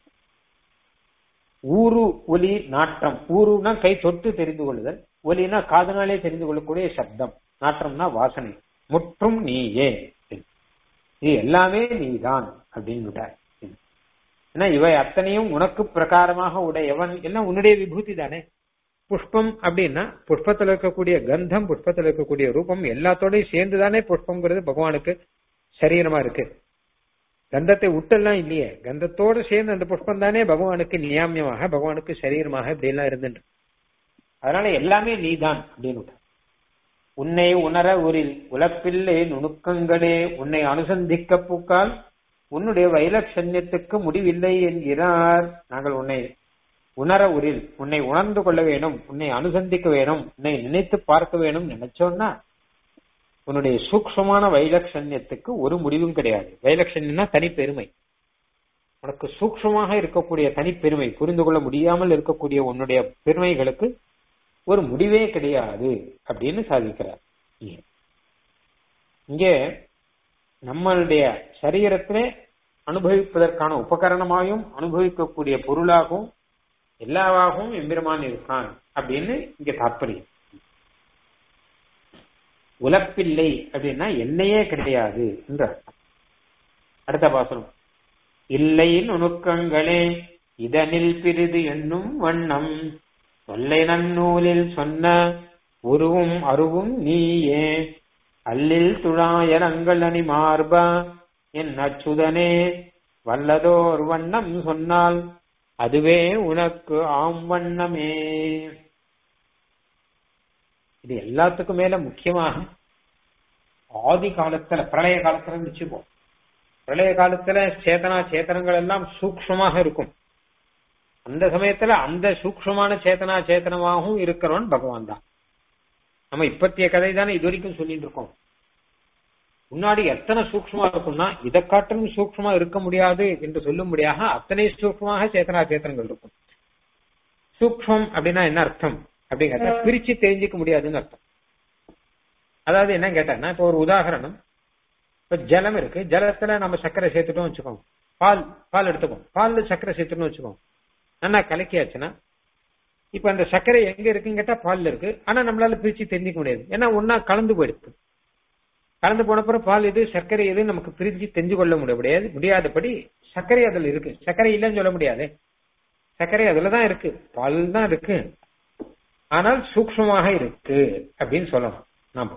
ஊரு ஒலி நாற்றம் ஊருனா கை தொட்டு தெரிந்து கொள்ளுதல் ஒலினா காதனாலே தெரிந்து கொள்ளக்கூடிய சப்தம் நாற்றம்னா வாசனை முற்றும் நீயே இது எல்லாமே நீதான் அப்படின்னு விட்டார் ஏன்னா இவை அத்தனையும் உனக்கு பிரகாரமாக உடையவன் எல்லாம் உன்னுடைய விபூதி தானே புஷ்பம் அப்படின்னா புஷ்பத்தில் இருக்கக்கூடிய கந்தம் புஷ்பத்தில் இருக்கக்கூடிய ரூபம் எல்லாத்தோடயும் சேர்ந்துதானே புஷ்பம்ங்கிறது பகவானுக்கு சரீரமா இருக்கு கந்தத்தை விட்டெல்லாம் இல்லையே கந்தத்தோடு சேர்ந்து அந்த புஷ்பம் தானே பகவானுக்கு நியாமியமாக பகவானுக்கு சரீரமாக இப்படி எல்லாம் இருந்துட்டு அதனால எல்லாமே நீதான் அப்படின்னு உன்னை உணர உரில் உலப்பில்லை நுணுக்கங்களே உன்னை அனுசந்திக்க பூக்கால் உன்னுடைய வைலட்சண்யத்துக்கு முடிவில்லை என்கிறார் நாங்கள் உன்னை உணர உரில் உன்னை உணர்ந்து கொள்ள வேணும் உன்னை அனுசந்திக்க வேணும் உன்னை நினைத்து பார்க்க வேணும் நினைச்சோம்னா உன்னுடைய சூக்ஷமான வைலட்சண்யத்துக்கு ஒரு முடிவும் கிடையாது வைலட்சண்யம்னா தனிப்பெருமை உனக்கு சூக்ஷமாக இருக்கக்கூடிய தனிப்பெருமை புரிந்து கொள்ள முடியாமல் இருக்கக்கூடிய உன்னுடைய பெருமைகளுக்கு ஒரு முடிவே கிடையாது அப்படின்னு சாதிக்கிறார் இங்கே நம்மளுடைய சரீரத்திலே அனுபவிப்பதற்கான உபகரணமாயும் அனுபவிக்கக்கூடிய பொருளாகவும் எல்லாவாகவும் எம்பெருமான் இருக்கான் அப்படின்னு இங்க தாற்பயம் உலப்பில்லை அப்படின்னா என்னையே கிடையாது என்று அர்த்தம் அடுத்த பாசனம் இல்லை நுணுக்கங்களே இதனில் பிரிது என்னும் வண்ணம் தொல்லை நன்னூலில் சொன்ன உருவும் அருவும் நீயே அல்லில் துழாயரங்கள் அணி மார்பா என் அச்சுதனே வல்லதோர் வண்ணம் சொன்னால் அதுவே உனக்கு ஆம் வண்ணமே இது எல்லாத்துக்கும் மேல முக்கியமாக ஆதி காலத்துல பிரளய காலத்துல வச்சுப்போம் பிரளய காலத்துல சேத்தனா சேத்தனங்கள் எல்லாம் சூக்ஷமாக இருக்கும் அந்த சமயத்துல அந்த சூக்ஷமான சேத்தனா சேத்தனமாகவும் இருக்கிறவன் பகவான் தான் நம்ம இப்பத்திய கதை தானே இது வரைக்கும் சொல்லிட்டு இருக்கோம் முன்னாடி எத்தனை சூக்ஷமா இருக்கும்னா இதை காட்டிலும் சூக்ஷமா இருக்க முடியாது என்று சொல்லும்படியாக அத்தனை சூக்ஷமாக சேத்தனா சேத்தனங்கள் இருக்கும் சூக்ஷம் அப்படின்னா என்ன அர்த்தம் அப்படிங்கறத பிரிச்சு தெரிஞ்சுக்க முடியாதுன்னு அர்த்தம் அதாவது என்ன கேட்டேன்னா இப்போ ஒரு உதாரணம் இப்ப ஜலம் இருக்கு ஜலத்துல நம்ம சர்க்கரை சேர்த்துட்டோம் வச்சுக்கோங்க பால் பால் எடுத்துக்கோம் பால்ல சர்க்கரை சேர்த்துட்டோம் வச்சுக்கோங்க நல்லா கலக்கியாச்சுன்னா இப்ப அந்த சர்க்கரை எங்க இருக்குன்னு கேட்டா பால்ல இருக்கு ஆனா நம்மளால பிரிச்சு தெரிஞ்சுக்க முடியாது ஏன்னா ஒன்னா கலந்து போயிடுது கலந்து போனப்புறம் பால் எது சர்க்கரை எது நமக்கு பிரிச்சு தெரிஞ்சு கொள்ள முடியாது முடியாதபடி சர்க்கரை அதுல இருக்கு சர்க்கரை இல்லைன்னு சொல்ல முடியாது சர்க்கரை அதுலதான் இருக்கு பால் தான் இருக்கு ஆனால் சூக்ஷ்மமாக இருக்கு அப்படின்னு சொல்லணும் நாம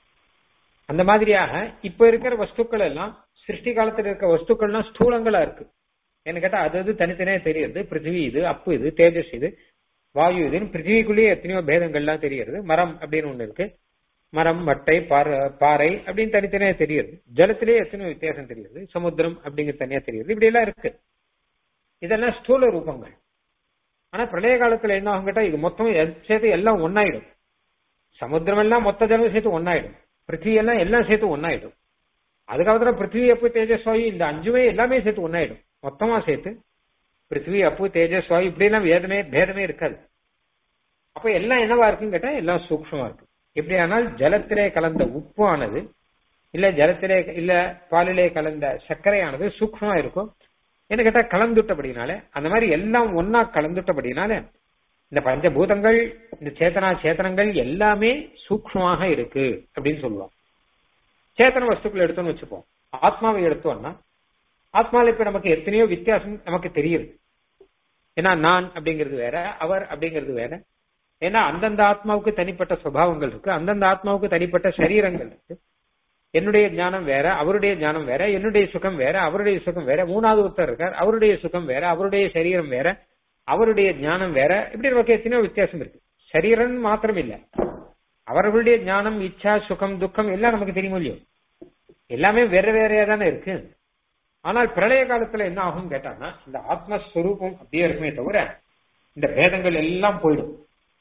அந்த மாதிரியாக இப்ப இருக்கிற வஸ்துக்கள் எல்லாம் சிருஷ்டி காலத்துல இருக்க வஸ்துக்கள்லாம் ஸ்தூலங்களா இருக்கு என்ன கேட்டா அது அது தனித்தனியா தெரியுது பிருத்திவி இது அப்பு இது தேஜஸ் இது வாயு இதுன்னு பிருத்திவிக்குள்ளேயே எத்தனையோ பேதங்கள்லாம் தெரியுது மரம் அப்படின்னு ஒண்ணு இருக்கு மரம் மட்டை பாறை அப்படின்னு தனித்தனியா தெரியுது ஜலத்திலேயே எத்தனையோ வித்தியாசம் தெரியுது சமுத்திரம் அப்படிங்கிற தனியா தெரியுது இப்படி எல்லாம் இருக்கு இதெல்லாம் ஸ்தூல ரூபங்கள் ஆனா பிரளய காலத்துல என்ன ஆகும் கேட்டா இது மொத்தம் சேர்த்து எல்லாம் ஒன்னாயிடும் சமுத்திரம் எல்லாம் மொத்த ஜலம் சேர்த்து ஒன்னாயிடும் பிருத்திவி எல்லாம் எல்லாம் சேர்த்து ஒன்னாயிடும் அதுக்கப்புறம் பிருத்திவி அப்பு தேஜஸ் வாயு இந்த அஞ்சுமே எல்லாமே சேர்த்து ஒன்னாயிடும் மொத்தமா சேர்த்து பிருத்திவி அப்பு தேஜஸ் வாயு இப்படி எல்லாம் வேதமே பேதமே இருக்காது அப்ப எல்லாம் என்னவா இருக்குன்னு கேட்டா எல்லாம் சூக்ஷமா இருக்கு எப்படி ஆனால் ஜலத்திலே கலந்த உப்பு ஆனது இல்ல ஜலத்திலே இல்ல பாலிலே கலந்த சர்க்கரையானது சூக்ஷமா இருக்கும் என்ன கேட்டா கலந்துட்டபடினால அந்த மாதிரி எல்லாம் ஒன்னா கலந்துட்டபடினால இந்த பஞ்சபூதங்கள் இந்த சேத்தனா சேத்தனங்கள் எல்லாமே சூக்ஷமாக இருக்கு அப்படின்னு சொல்லுவோம் சேத்தன வஸ்துக்கள் எடுத்தோம்னு வச்சுப்போம் ஆத்மாவை எடுத்தோம்னா ஆத்மாவில் இப்ப நமக்கு எத்தனையோ வித்தியாசம் நமக்கு தெரியுது ஏன்னா நான் அப்படிங்கிறது வேற அவர் அப்படிங்கிறது வேற ஏன்னா அந்தந்த ஆத்மாவுக்கு தனிப்பட்ட சுபாவங்கள் இருக்கு அந்தந்த ஆத்மாவுக்கு தனிப்பட்ட சரீரங்கள் இருக்கு என்னுடைய ஞானம் வேற அவருடைய ஞானம் வேற என்னுடைய சுகம் வேற அவருடைய சுகம் வேற மூணாவது ஒருத்தர் இருக்கார் அவருடைய சுகம் வேற அவருடைய சரீரம் வேற அவருடைய ஞானம் வேற இப்படி நமக்கு எத்தனையோ வித்தியாசம் இருக்கு சரீரம் மாத்திரம் இல்ல அவர்களுடைய ஞானம் இச்சா சுகம் துக்கம் எல்லாம் நமக்கு தெரியும் இல்லையோ எல்லாமே வேற வேறையா தானே இருக்கு ஆனால் பிரளய காலத்துல என்ன ஆகும் கேட்டாங்கன்னா இந்த ஆத்மஸ்வரூபம் அப்படியே இருக்குமே தவிர இந்த பேதங்கள் எல்லாம் போயிடும்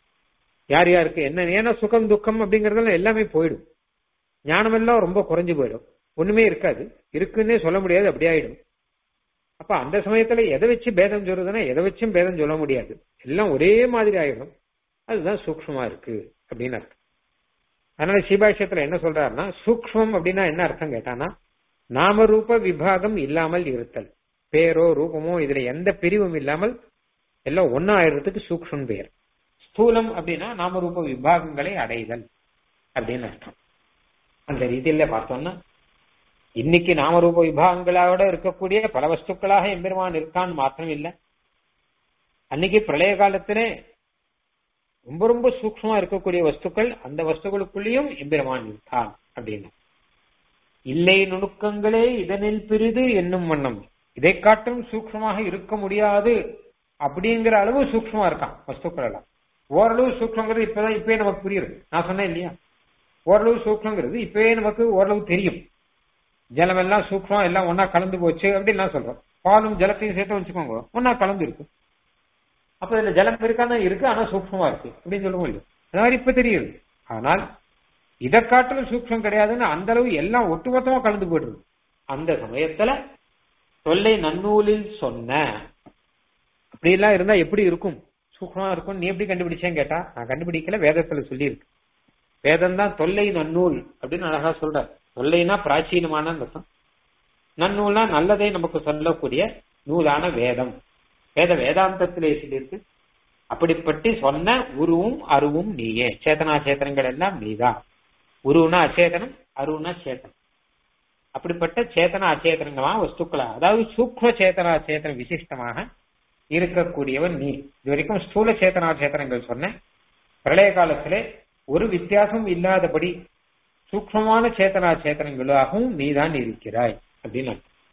யார் யாருக்கு என்ன ஏன்னா சுகம் துக்கம் அப்படிங்கறதெல்லாம் எல்லாமே போயிடும் ஞானம் எல்லாம் ரொம்ப குறைஞ்சு போயிடும் ஒண்ணுமே இருக்காது இருக்குன்னே சொல்ல முடியாது அப்படி ஆயிடும் அப்ப அந்த சமயத்துல எதை வச்சு பேதம் சொல்றதுன்னா எதை வச்சும் பேதம் சொல்ல முடியாது எல்லாம் ஒரே மாதிரி ஆயிடும் அதுதான் சூக்ஷமா இருக்கு அப்படின்னு அர்த்தம் அதனால சீபாஷ்யத்துல என்ன சொல்றாருன்னா சூக்ஷ்மம் அப்படின்னா என்ன அர்த்தம் கேட்டானா நாமரூப விபாகம் இல்லாமல் இருத்தல் பேரோ ரூபமோ இதுல எந்த பிரிவும் இல்லாமல் எல்லாம் ஒன்னா ஆயிடுறதுக்கு சூக்ஷ்மம் பெயர் ஸ்தூலம் அப்படின்னா நாமரூப விபாகங்களை அடைதல் அப்படின்னு அர்த்தம் அந்த ரீதியில பார்த்தோம்னா இன்னைக்கு நாமரூப விபாகங்களோட இருக்கக்கூடிய பல வஸ்துக்களாக எம்பெருமான் இருக்கான்னு மாத்திரம் இல்லை அன்னைக்கு பிரளய காலத்திலே ரொம்ப ரொம்ப சூக்ஷமா இருக்கக்கூடிய வஸ்துக்கள் அந்த வஸ்துக்களுக்குள்ளேயும் எம்பெருமான் இருக்கான் அப்படின்னு இல்லை நுணுக்கங்களே இதனில் பிரிது என்னும் வண்ணம் இதை காட்டும் சூக்ஷமாக இருக்க முடியாது அப்படிங்கிற அளவு சூக்ஷமா இருக்கான் வஸ்துக்கள் எல்லாம் ஓரளவு சூக்ஷங்கிறது இப்பதான் இப்பயே நமக்கு புரியுது நான் சொன்னேன் இல்லையா ஓரளவு சூக்ஷங்கிறது இப்பவே நமக்கு ஓரளவு தெரியும் ஜலம் எல்லாம் சூக்ஷம் எல்லாம் ஒன்னா கலந்து போச்சு அப்படின்னு நான் சொல்றோம் பாலும் ஜலத்தையும் சேர்த்து வச்சுக்கோங்க ஒன்னா கலந்து இருக்கு அப்ப இதுல ஜலம் இருக்காதான் இருக்கு ஆனா சூக்ஷமா இருக்கு அப்படின்னு சொல்ல முடியும் அந்த மாதிரி இப்ப தெரியுது ஆனால் இதை காட்டிலும் சூக்ஷம் கிடையாதுன்னு அந்த அளவு எல்லாம் ஒட்டுமொத்தமா கலந்து போயிடுது அந்த சமயத்துல தொல்லை நன்னூலில் சொன்ன அப்படி எல்லாம் இருந்தா எப்படி இருக்கும் சூக்ஷமா இருக்கும் நீ எப்படி கண்டுபிடிச்சேன்னு கேட்டா நான் கண்டுபிடிக்கல வேதத்துல சொல்லி இருக்கு வேதம் தான் தொல்லை நன்னூல் அப்படின்னு அழகா சொல்ற தொல்லைனா பிராச்சீனமான அர்த்தம் நன்னூல்னா நல்லதை நமக்கு சொல்லக்கூடிய நூலான வேதம் வேத வேதாந்தத்திலே சொல்லியிருக்கு அப்படிப்பட்டு சொன்ன உருவும் அருவும் நீயே சேத்தனா சேத்தனங்கள் எல்லாம் நீதான் உருவுனா அச்சேதனம் அருவுனா சேத்தனம் அப்படிப்பட்ட சேத்தன அச்சேதனங்களா வஸ்துக்களா அதாவது சூக்ம சேத்தனா சேத்தன விசிஷ்டமாக இருக்கக்கூடியவன் நீ இது வரைக்கும் ஸ்தூல சேத்தனா சேத்தனங்கள் சொன்ன பிரளய காலத்திலே ஒரு வித்தியாசம் இல்லாதபடி சூக்மமான சேத்தனா சேத்தனங்களாகவும் நீதான் இருக்கிறாய் அப்படின்னு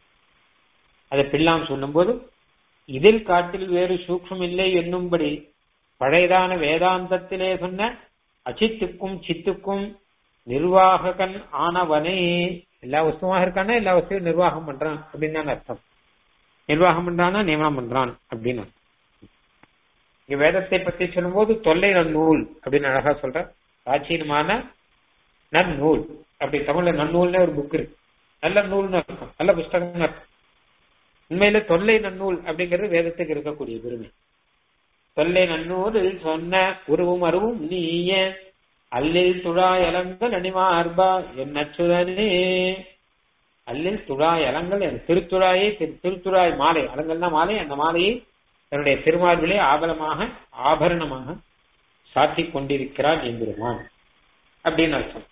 அதை பில்லாம் சொல்லும்போது இதில் காட்டில் வேறு சூக்ஷம் இல்லை என்னும்படி பழையதான வேதாந்தத்திலே சொன்ன அச்சித்துக்கும் சித்துக்கும் நிர்வாககன் ஆனவனே எல்லா வஸ்துவாக இருக்கானா எல்லா வஸ்துவும் நிர்வாகம் பண்றான் அப்படின்னு தான் அர்த்தம் நிர்வாகம் பண்றானா நியமனம் பண்றான் அப்படின்னு இங்க வேதத்தை பத்தி சொல்லும்போது தொல்லை நன்னூல் அப்படின்னு அழகா சொல்ற பிராச்சீனமான நன்னூல் அப்படி தமிழ்ல நன்னூல்னு ஒரு புக் இருக்கு நல்ல நூல்னு அர்த்தம் நல்ல புஸ்தகம்னு அர்த்தம் உண்மையில தொல்லை நன்னூல் அப்படிங்கிறது வேதத்துக்கு இருக்கக்கூடிய பெருமை தொல்லை நன்னூலில் சொன்ன உருவும் அருவும் நீய அல்லில் துழாய் அலங்கள் அணிமார்பா என் அச்சுதனே அல்லில் துழாய் அலங்கள் என் திருத்துழாயை திரு- திருத்துழாய் மாலை அலங்கள்னா மாலை அந்த மாலையை தன்னுடைய திருமார்பிலே ஆபரணமாக ஆபரணமாக சாத்திக் கொண்டிருக்கிறான் எம்பெருமான் அப்படின்னு அர்த்தம்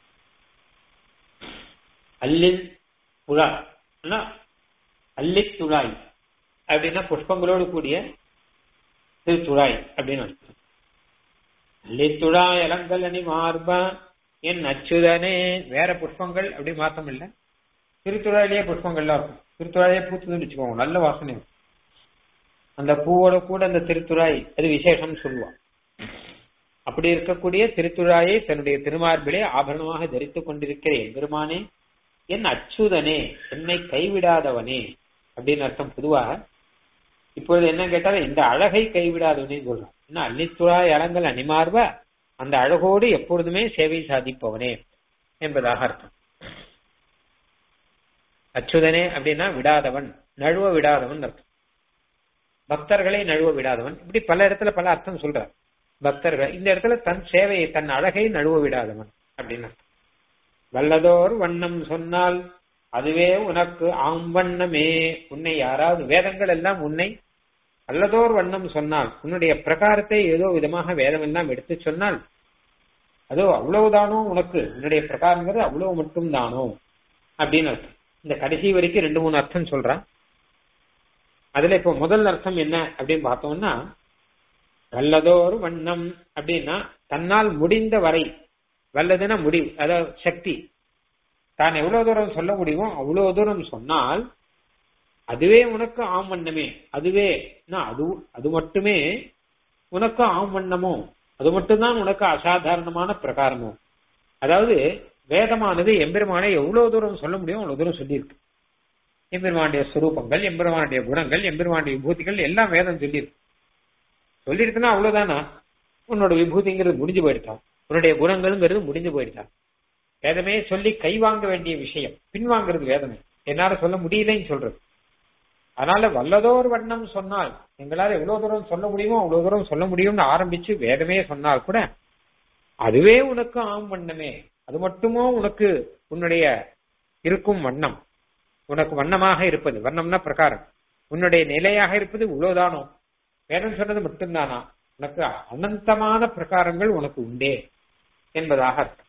அல்லில் துழா அல்லித் துழாய் அப்படின்னா புஷ்பங்களோடு கூடிய திருத்துழாய் அப்படின்னு அர்த்தம் அல்லித்துழாய் அலங்கல் அணி மார்பா என் அச்சுதனே வேற புஷ்பங்கள் அப்படி மாத்தம் இல்ல திருத்துழாயிலேயே புஷ்பங்கள்லாம் இருக்கும் திருத்துழாயே பூத்துதுன்னு வச்சுக்கோங்க நல்ல வாசனை இருக்கும். அந்த பூவோட கூட அந்த திருத்துழாய் அது விசேஷம் சொல்லுவான் அப்படி இருக்கக்கூடிய திருத்துழாயை தன்னுடைய திருமார்பிலே ஆபரணமாக தரித்துக் கொண்டிருக்கிற எம்பெருமானே என் அச்சுதனே என்னை கைவிடாதவனே அப்படின்னு அர்த்தம் பொதுவாக இப்பொழுது என்ன கேட்டால் இந்த அழகை கைவிடாதவனே சொல்றான் என்ன அள்ளித்துழாய் அலங்கள் அணிமார்வ அந்த அழகோடு எப்பொழுதுமே சேவை சாதிப்பவனே என்பதாக அர்த்தம் அச்சுதனே அப்படின்னா விடாதவன் நழுவ விடாதவன் அர்த்தம் பக்தர்களை நழுவ விடாதவன் இப்படி பல இடத்துல பல அர்த்தம் சொல்றார் பக்தர்கள் இந்த இடத்துல தன் சேவையை தன் அழகை நழுவ விடாதவன் அப்படின்னு அர்த்தம். வல்லதோர் வண்ணம் சொன்னால் அதுவே உனக்கு ஆம்பண்ணமே உன்னை யாராவது வேதங்கள் எல்லாம் உன்னை அல்லதோர் வண்ணம் சொன்னால் உன்னுடைய பிரகாரத்தை ஏதோ விதமாக வேதம் எல்லாம் எடுத்து சொன்னால் அதோ அவ்வளவுதானோ உனக்கு உன்னுடைய பிரகாரங்கிறது அவ்வளவு மட்டும் தானோ அப்படின்னு அர்த்தம் இந்த கடைசி வரைக்கும் ரெண்டு மூணு அர்த்தம் சொல்றான் அதுல இப்ப முதல் அர்த்தம் என்ன அப்படின்னு பார்த்தோம்னா வல்லதோர் வண்ணம் அப்படின்னா தன்னால் முடிந்த வரை வல்லதுன்னா முடிவு அதாவது சக்தி தான் எவ்வளவு தூரம் சொல்ல முடியுமோ அவ்வளவு தூரம் சொன்னால் அதுவே உனக்கு ஆம் வண்ணமே அதுவே நான் அது அது மட்டுமே உனக்கு ஆம் வண்ணமோ அது மட்டும்தான் உனக்கு அசாதாரணமான பிரகாரமோ அதாவது வேதமானது எம்பெருமானை எவ்வளவு தூரம் சொல்ல முடியும் அவ்வளவு தூரம் சொல்லியிருக்கு எம்பெருமானுடைய சுரூபங்கள் எம்பெருமானுடைய குணங்கள் எம்பெருமானுடைய விபூதிகள் எல்லாம் வேதம் சொல்லியிருக்கு சொல்லியிருக்குன்னா அவ்வளவுதானா உன்னோட விபூதிங்கிறது முடிஞ்சு போயிடுதான் உன்னுடைய குணங்கள்ங்கிறது முடிஞ்சு போயிடுதான் வேதமே சொல்லி கை வாங்க வேண்டிய விஷயம் பின்வாங்கிறது வேதமே என்னால சொல்ல முடியலைன்னு சொல்றது அதனால வல்லதோர் வண்ணம் சொன்னால் எங்களால எவ்வளவு தூரம் சொல்ல முடியுமோ அவ்வளவு தூரம் சொல்ல முடியும்னு ஆரம்பிச்சு வேதமே சொன்னால் கூட அதுவே உனக்கு ஆம் வண்ணமே அது மட்டுமோ உனக்கு உன்னுடைய இருக்கும் வண்ணம் உனக்கு வண்ணமாக இருப்பது வண்ணம்னா பிரகாரம் உன்னுடைய நிலையாக இருப்பது இவ்வளவுதானோ வேதம் சொன்னது மட்டும்தானா உனக்கு அனந்தமான பிரகாரங்கள் உனக்கு உண்டே என்பதாக அர்த்தம்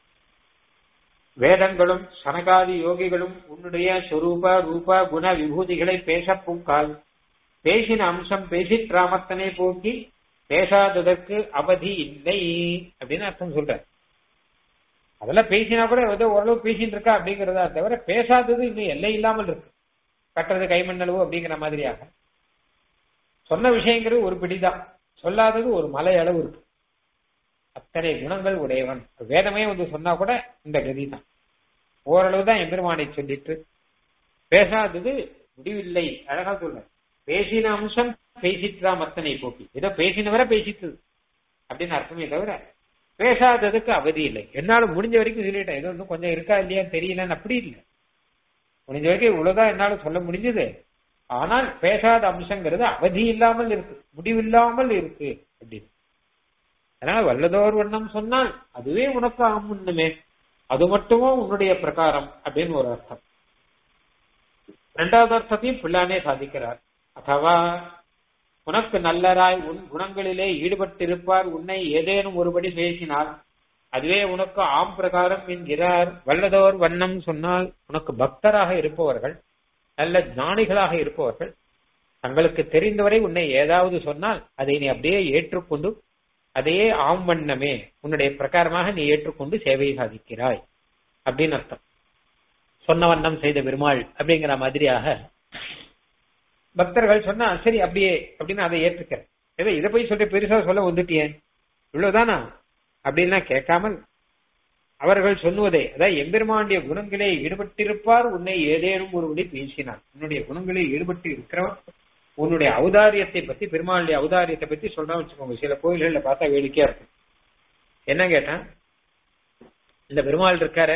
வேதங்களும் சனகாதி யோகிகளும் உன்னுடைய சொரூப ரூப குண விபூதிகளை பேச பூக்கால் பேசின அம்சம் பேசித் ராமத்தனை போக்கி பேசாததற்கு அவதி இல்லை அப்படின்னு அர்த்தம் சொல்ற அதெல்லாம் பேசினா கூட ஏதோ ஓரளவு பேசிட்டு இருக்கா அப்படிங்கறதா தவிர பேசாதது இன்னும் எல்லை இல்லாமல் இருக்கு கட்டுறது கைமண்ணளவு அப்படிங்கிற மாதிரியாக சொன்ன விஷயங்கிறது ஒரு பிடிதான் சொல்லாதது ஒரு மலை அளவு இருக்கு அத்தனை குணங்கள் உடையவன் வேதமே வந்து சொன்னா கூட இந்த கதி தான் ஓரளவு தான் எம்பெருமானை சொல்லிட்டு பேசாதது முடிவில்லை அழகா சொல்ற பேசின அம்சம் பேசிட்டுதா மத்தனை போக்கி ஏதோ பேசினவரை பேசிட்டு அப்படின்னு அர்த்தமே தவிர பேசாததுக்கு அவதி இல்லை என்னால முடிஞ்ச வரைக்கும் சொல்லிட்டேன் ஏதோ இன்னும் கொஞ்சம் இருக்கா இல்லையான்னு தெரியலன்னு அப்படி இல்லை முடிஞ்ச வரைக்கும் இவ்வளவுதான் என்னால சொல்ல முடிஞ்சது ஆனால் பேசாத அம்சங்கிறது அவதி இல்லாமல் இருக்கு முடிவில்லாமல் இருக்கு அப்படின்னு அதனால வல்லதோர் வண்ணம் சொன்னால் அதுவே உனக்கு ஆமுன்னுமே அது மட்டுமோ உன்னுடைய பிரகாரம் அப்படின்னு ஒரு அர்த்தம் இரண்டாவது அர்த்தத்தையும் பிள்ளானே சாதிக்கிறார் அத்தவா உனக்கு நல்லராய் உன் குணங்களிலே ஈடுபட்டிருப்பார் உன்னை ஏதேனும் ஒருபடி பேசினால் அதுவே உனக்கு ஆம் பிரகாரம் என்கிறார் வல்லதோர் வண்ணம் சொன்னால் உனக்கு பக்தராக இருப்பவர்கள் நல்ல ஞானிகளாக இருப்பவர்கள் தங்களுக்கு தெரிந்தவரை உன்னை ஏதாவது சொன்னால் அதை நீ அப்படியே ஏற்றுக்கொண்டு அதையே ஆம் வண்ணமே உன்னுடைய பிரகாரமாக நீ ஏற்றுக்கொண்டு சேவை சாதிக்கிறாய் அப்படின்னு அர்த்தம் சொன்ன வண்ணம் செய்த பெருமாள் அப்படிங்கிற மாதிரியாக பக்தர்கள் சொன்னா சரி அப்படியே அப்படின்னு அதை ஏற்றுக்கிறேன் ஏதோ இதை போய் சொல்லி பெருசா சொல்ல வந்துட்டியே இவ்வளவுதானா அப்படின்லாம் கேட்காமல் அவர்கள் சொல்லுவதே அதாவது எம்பெருமானுடைய குணங்களே ஈடுபட்டிருப்பார் உன்னை ஏதேனும் ஒருபடி பேசினார் உன்னுடைய குணங்களில் ஈடுபட்டு இருக்கிறவன் உன்னுடைய ஔதாரியத்தை பத்தி பெருமாளுடைய ஔதாரியத்தை பத்தி சொல்றான்னு வச்சுக்கோங்க சில கோயில்கள்ல பார்த்தா வேடிக்கையா இருக்கும் என்ன கேட்டேன் இந்த பெருமாள் இருக்காரு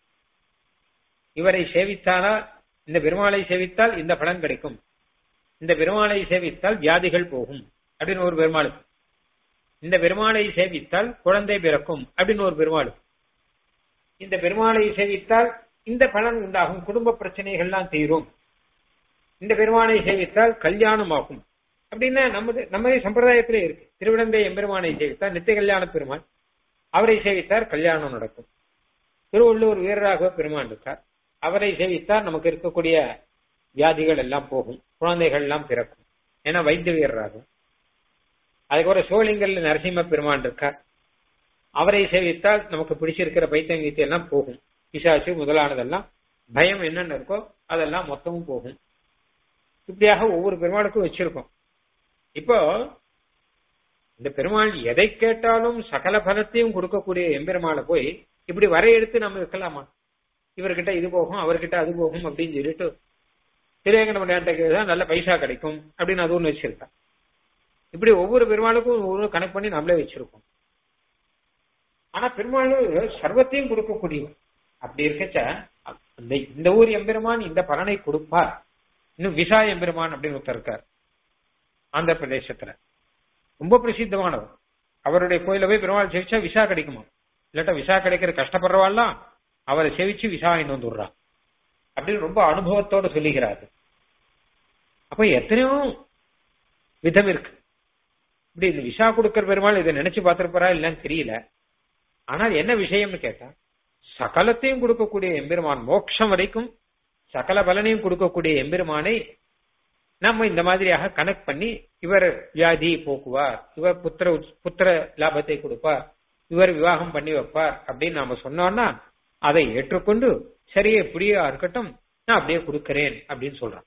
இவரை சேவித்தாலா இந்த பெருமாளை சேவித்தால் இந்த பலன் கிடைக்கும் இந்த பெருமாளை சேவித்தால் வியாதிகள் போகும் அப்படின்னு ஒரு பெருமாளுக்கு இந்த பெருமாளை சேவித்தால் குழந்தை பிறக்கும் அப்படின்னு ஒரு பெருமாள் இந்த பெருமாளை சேவித்தால் இந்த பலன் உண்டாகும் குடும்ப பிரச்சனைகள்லாம் தீரும் இந்த பெருமானை சேவித்தால் கல்யாணம் ஆகும் அப்படின்னா நமது நமது சம்பிரதாயத்திலே இருக்கு திருவிடந்தை எம்பெருமானை சேவித்தால் நித்திய கல்யாண பெருமாள் அவரை சேவித்தார் கல்யாணம் நடக்கும் திருவள்ளூர் வீரராகவ பெருமான் இருக்கார் அவரை சேவித்தால் நமக்கு இருக்கக்கூடிய வியாதிகள் எல்லாம் போகும் குழந்தைகள் எல்லாம் பிறக்கும் ஏன்னா வைத்திய வீரராகும் அதுக்கப்புறம் சோழிங்கல்ல நரசிம்ம பெருமான் இருக்கார் அவரை சேவித்தால் நமக்கு பிடிச்சிருக்கிற பைத்தியம் கீத்தி எல்லாம் போகும் பிசாசு முதலானதெல்லாம் பயம் என்னென்ன இருக்கோ அதெல்லாம் மொத்தமும் போகும் இப்படியாக ஒவ்வொரு பெருமாளுக்கும் வச்சிருக்கோம் இப்போ இந்த பெருமாள் எதை கேட்டாலும் சகல பலத்தையும் கொடுக்கக்கூடிய எம்பெருமாளை போய் இப்படி வரையெடுத்து நம்ம இருக்கலாமா இவர்கிட்ட இது போகும் அவர்கிட்ட அது போகும் அப்படின்னு சொல்லிட்டு திருவேங்கடமணியாண்ட தான் நல்ல பைசா கிடைக்கும் அப்படின்னு அது ஒண்ணு வச்சிருக்கான் இப்படி ஒவ்வொரு பெருமாளுக்கும் ஒவ்வொரு கணக்கு பண்ணி நம்மளே வச்சிருக்கோம் ஆனா பெருமாள் சர்வத்தையும் கொடுக்கக்கூடியவன் அப்படி இருக்கச்ச இந்த இந்த ஊர் எம்பெருமான் இந்த பலனை கொடுப்பார் இன்னும் விசா எம்பெருமான் அப்படின்னு ஒருத்தர் இருக்கார் ஆந்திர பிரதேசத்துல ரொம்ப பிரசித்தமானவர் அவருடைய கோயில போய் பெருமாள் செவிச்சா விசா கிடைக்குமா இல்லாட்டா விசா கிடைக்கிற கஷ்டப்படுறவாள்லாம் அவரை செவிச்சு விசா இன்னும் வந்துடுறா அப்படின்னு ரொம்ப அனுபவத்தோட சொல்லுகிறாரு அப்ப எத்தனையோ விதம் இருக்கு இப்படி இந்த விசா கொடுக்கிற பெருமாள் இதை நினைச்சு பார்த்திருப்பாரா இல்லன்னு தெரியல ஆனால் என்ன விஷயம்னு கேட்டா சகலத்தையும் கொடுக்கக்கூடிய எம்பெருமான் மோட்சம் வரைக்கும் சகல பலனையும் கொடுக்கக்கூடிய எம்பெருமானை நம்ம இந்த மாதிரியாக கனெக்ட் பண்ணி இவர் வியாதி போக்குவார் இவர் புத்திர புத்திர லாபத்தை கொடுப்பார் இவர் விவாகம் பண்ணி வைப்பார் அப்படின்னு நாம சொன்னோம்னா அதை ஏற்றுக்கொண்டு சரியே எப்படியா இருக்கட்டும் நான் அப்படியே கொடுக்கிறேன் அப்படின்னு சொல்றான்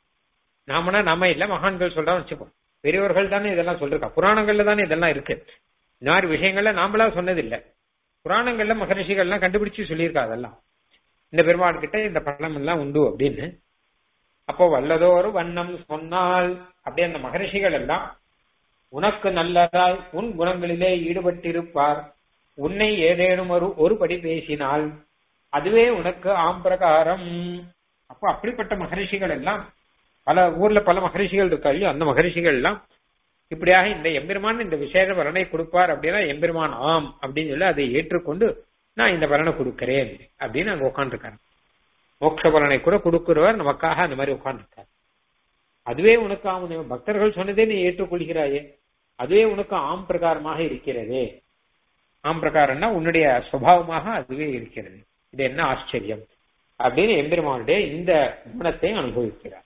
நாமனா நாம இல்ல மகான்கள் சொல்றோம் வச்சுப்போம் பெரியவர்கள் தானே இதெல்லாம் சொல்லிருக்கா புராணங்கள்ல தானே இதெல்லாம் இருக்கு இந்த மாதிரி விஷயங்கள்ல நாமளா சொன்னது இல்ல புராணங்கள்ல மகரிஷிகள்லாம் கண்டுபிடிச்சு சொல்லியிருக்கா அதெல்லாம் இந்த பெருமாள் கிட்ட இந்த பழம் எல்லாம் உண்டு அப்படின்னு அப்போ வல்லதோரு வண்ணம் சொன்னால் அப்படியே அந்த மகரிஷிகள் எல்லாம் உனக்கு நல்லதாய் உன் குணங்களிலே ஈடுபட்டிருப்பார் உன்னை ஏதேனும் ஒரு ஒரு படி பேசினால் அதுவே உனக்கு ஆம்பிரகாரம் அப்போ அப்படிப்பட்ட மகரிஷிகள் எல்லாம் பல ஊர்ல பல மகரிஷிகள் இருக்கா இல்லையோ அந்த மகரிஷிகள் எல்லாம் இப்படியாக இந்த எம்பெருமான் இந்த விசேஷ பலனை கொடுப்பார் அப்படின்னா எம்பெருமான் ஆம் அப்படின்னு சொல்லி அதை ஏற்றுக்கொண்டு நான் இந்த பலனை கொடுக்கிறேன் அப்படின்னு அங்க உட்காந்துருக்காரு மோட்ச பலனை கூட கொடுக்கிறவர் நமக்காக அந்த மாதிரி உட்கார்ந்துருக்கார் அதுவே உனக்கு ஆம் பக்தர்கள் சொன்னதே நீ ஏற்றுக்கொள்கிறாயே அதுவே உனக்கு ஆம் பிரகாரமாக இருக்கிறதே ஆம் பிரகாரம்னா உன்னுடைய சுவாவமாக அதுவே இருக்கிறது இது என்ன ஆச்சரியம் அப்படின்னு எம்பெருமானுடைய இந்த குணத்தை அனுபவிக்கிறார்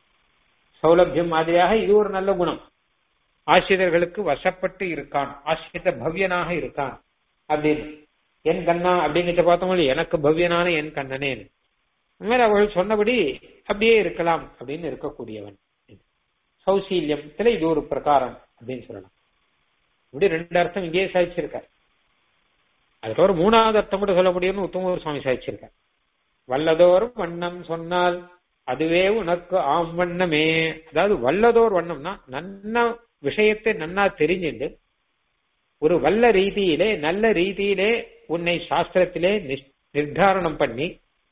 சௌலபியம் மாதிரியாக இது ஒரு நல்ல குணம் ஆசிரியர்களுக்கு வசப்பட்டு இருக்கான் ஆசிரித்த பவ்யனாக இருக்கான் அப்படின்னு என் கண்ணா அப்படிங்கிட்ட பார்த்தோம் எனக்கு பவ்யனான என் கண்ணனேன்னு அந்த மாதிரி அவர்கள் சொன்னபடி அப்படியே இருக்கலாம் அப்படின்னு இருக்கக்கூடியவன் சௌசீல்யத்துல இது ஒரு பிரகாரம் அப்படின்னு சொல்லலாம் இப்படி ரெண்டு அர்த்தம் இங்கேயே சாதிச்சிருக்கார் அதுக்கு ஒரு மூணாவது அர்த்தம் கூட சொல்ல முடியும்னு உத்தமூர் சுவாமி சாதிச்சிருக்கார் வல்லதோர் வண்ணம் சொன்னால் அதுவே உனக்கு ஆம் வண்ணமே அதாவது வல்லதோர் வண்ணம்னா நன்ன விஷயத்தை நன்னா தெரிஞ்சுண்டு ஒரு வல்ல ரீதியிலே நல்ல ரீதியிலே உன்னை சாஸ்திரத்திலே நிர்தாரணம் பண்ணி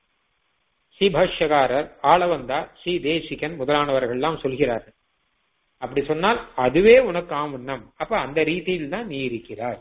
ஸ்ரீபாஷ்யகாரர் ஆளவந்தார் ஸ்ரீ தேசிகன் முதலானவர்கள் எல்லாம் சொல்கிறார்கள் அப்படி சொன்னால் அதுவே உனக்கு ஆமுன்னம் அப்ப அந்த ரீதியில் தான் நீ இருக்கிறாய்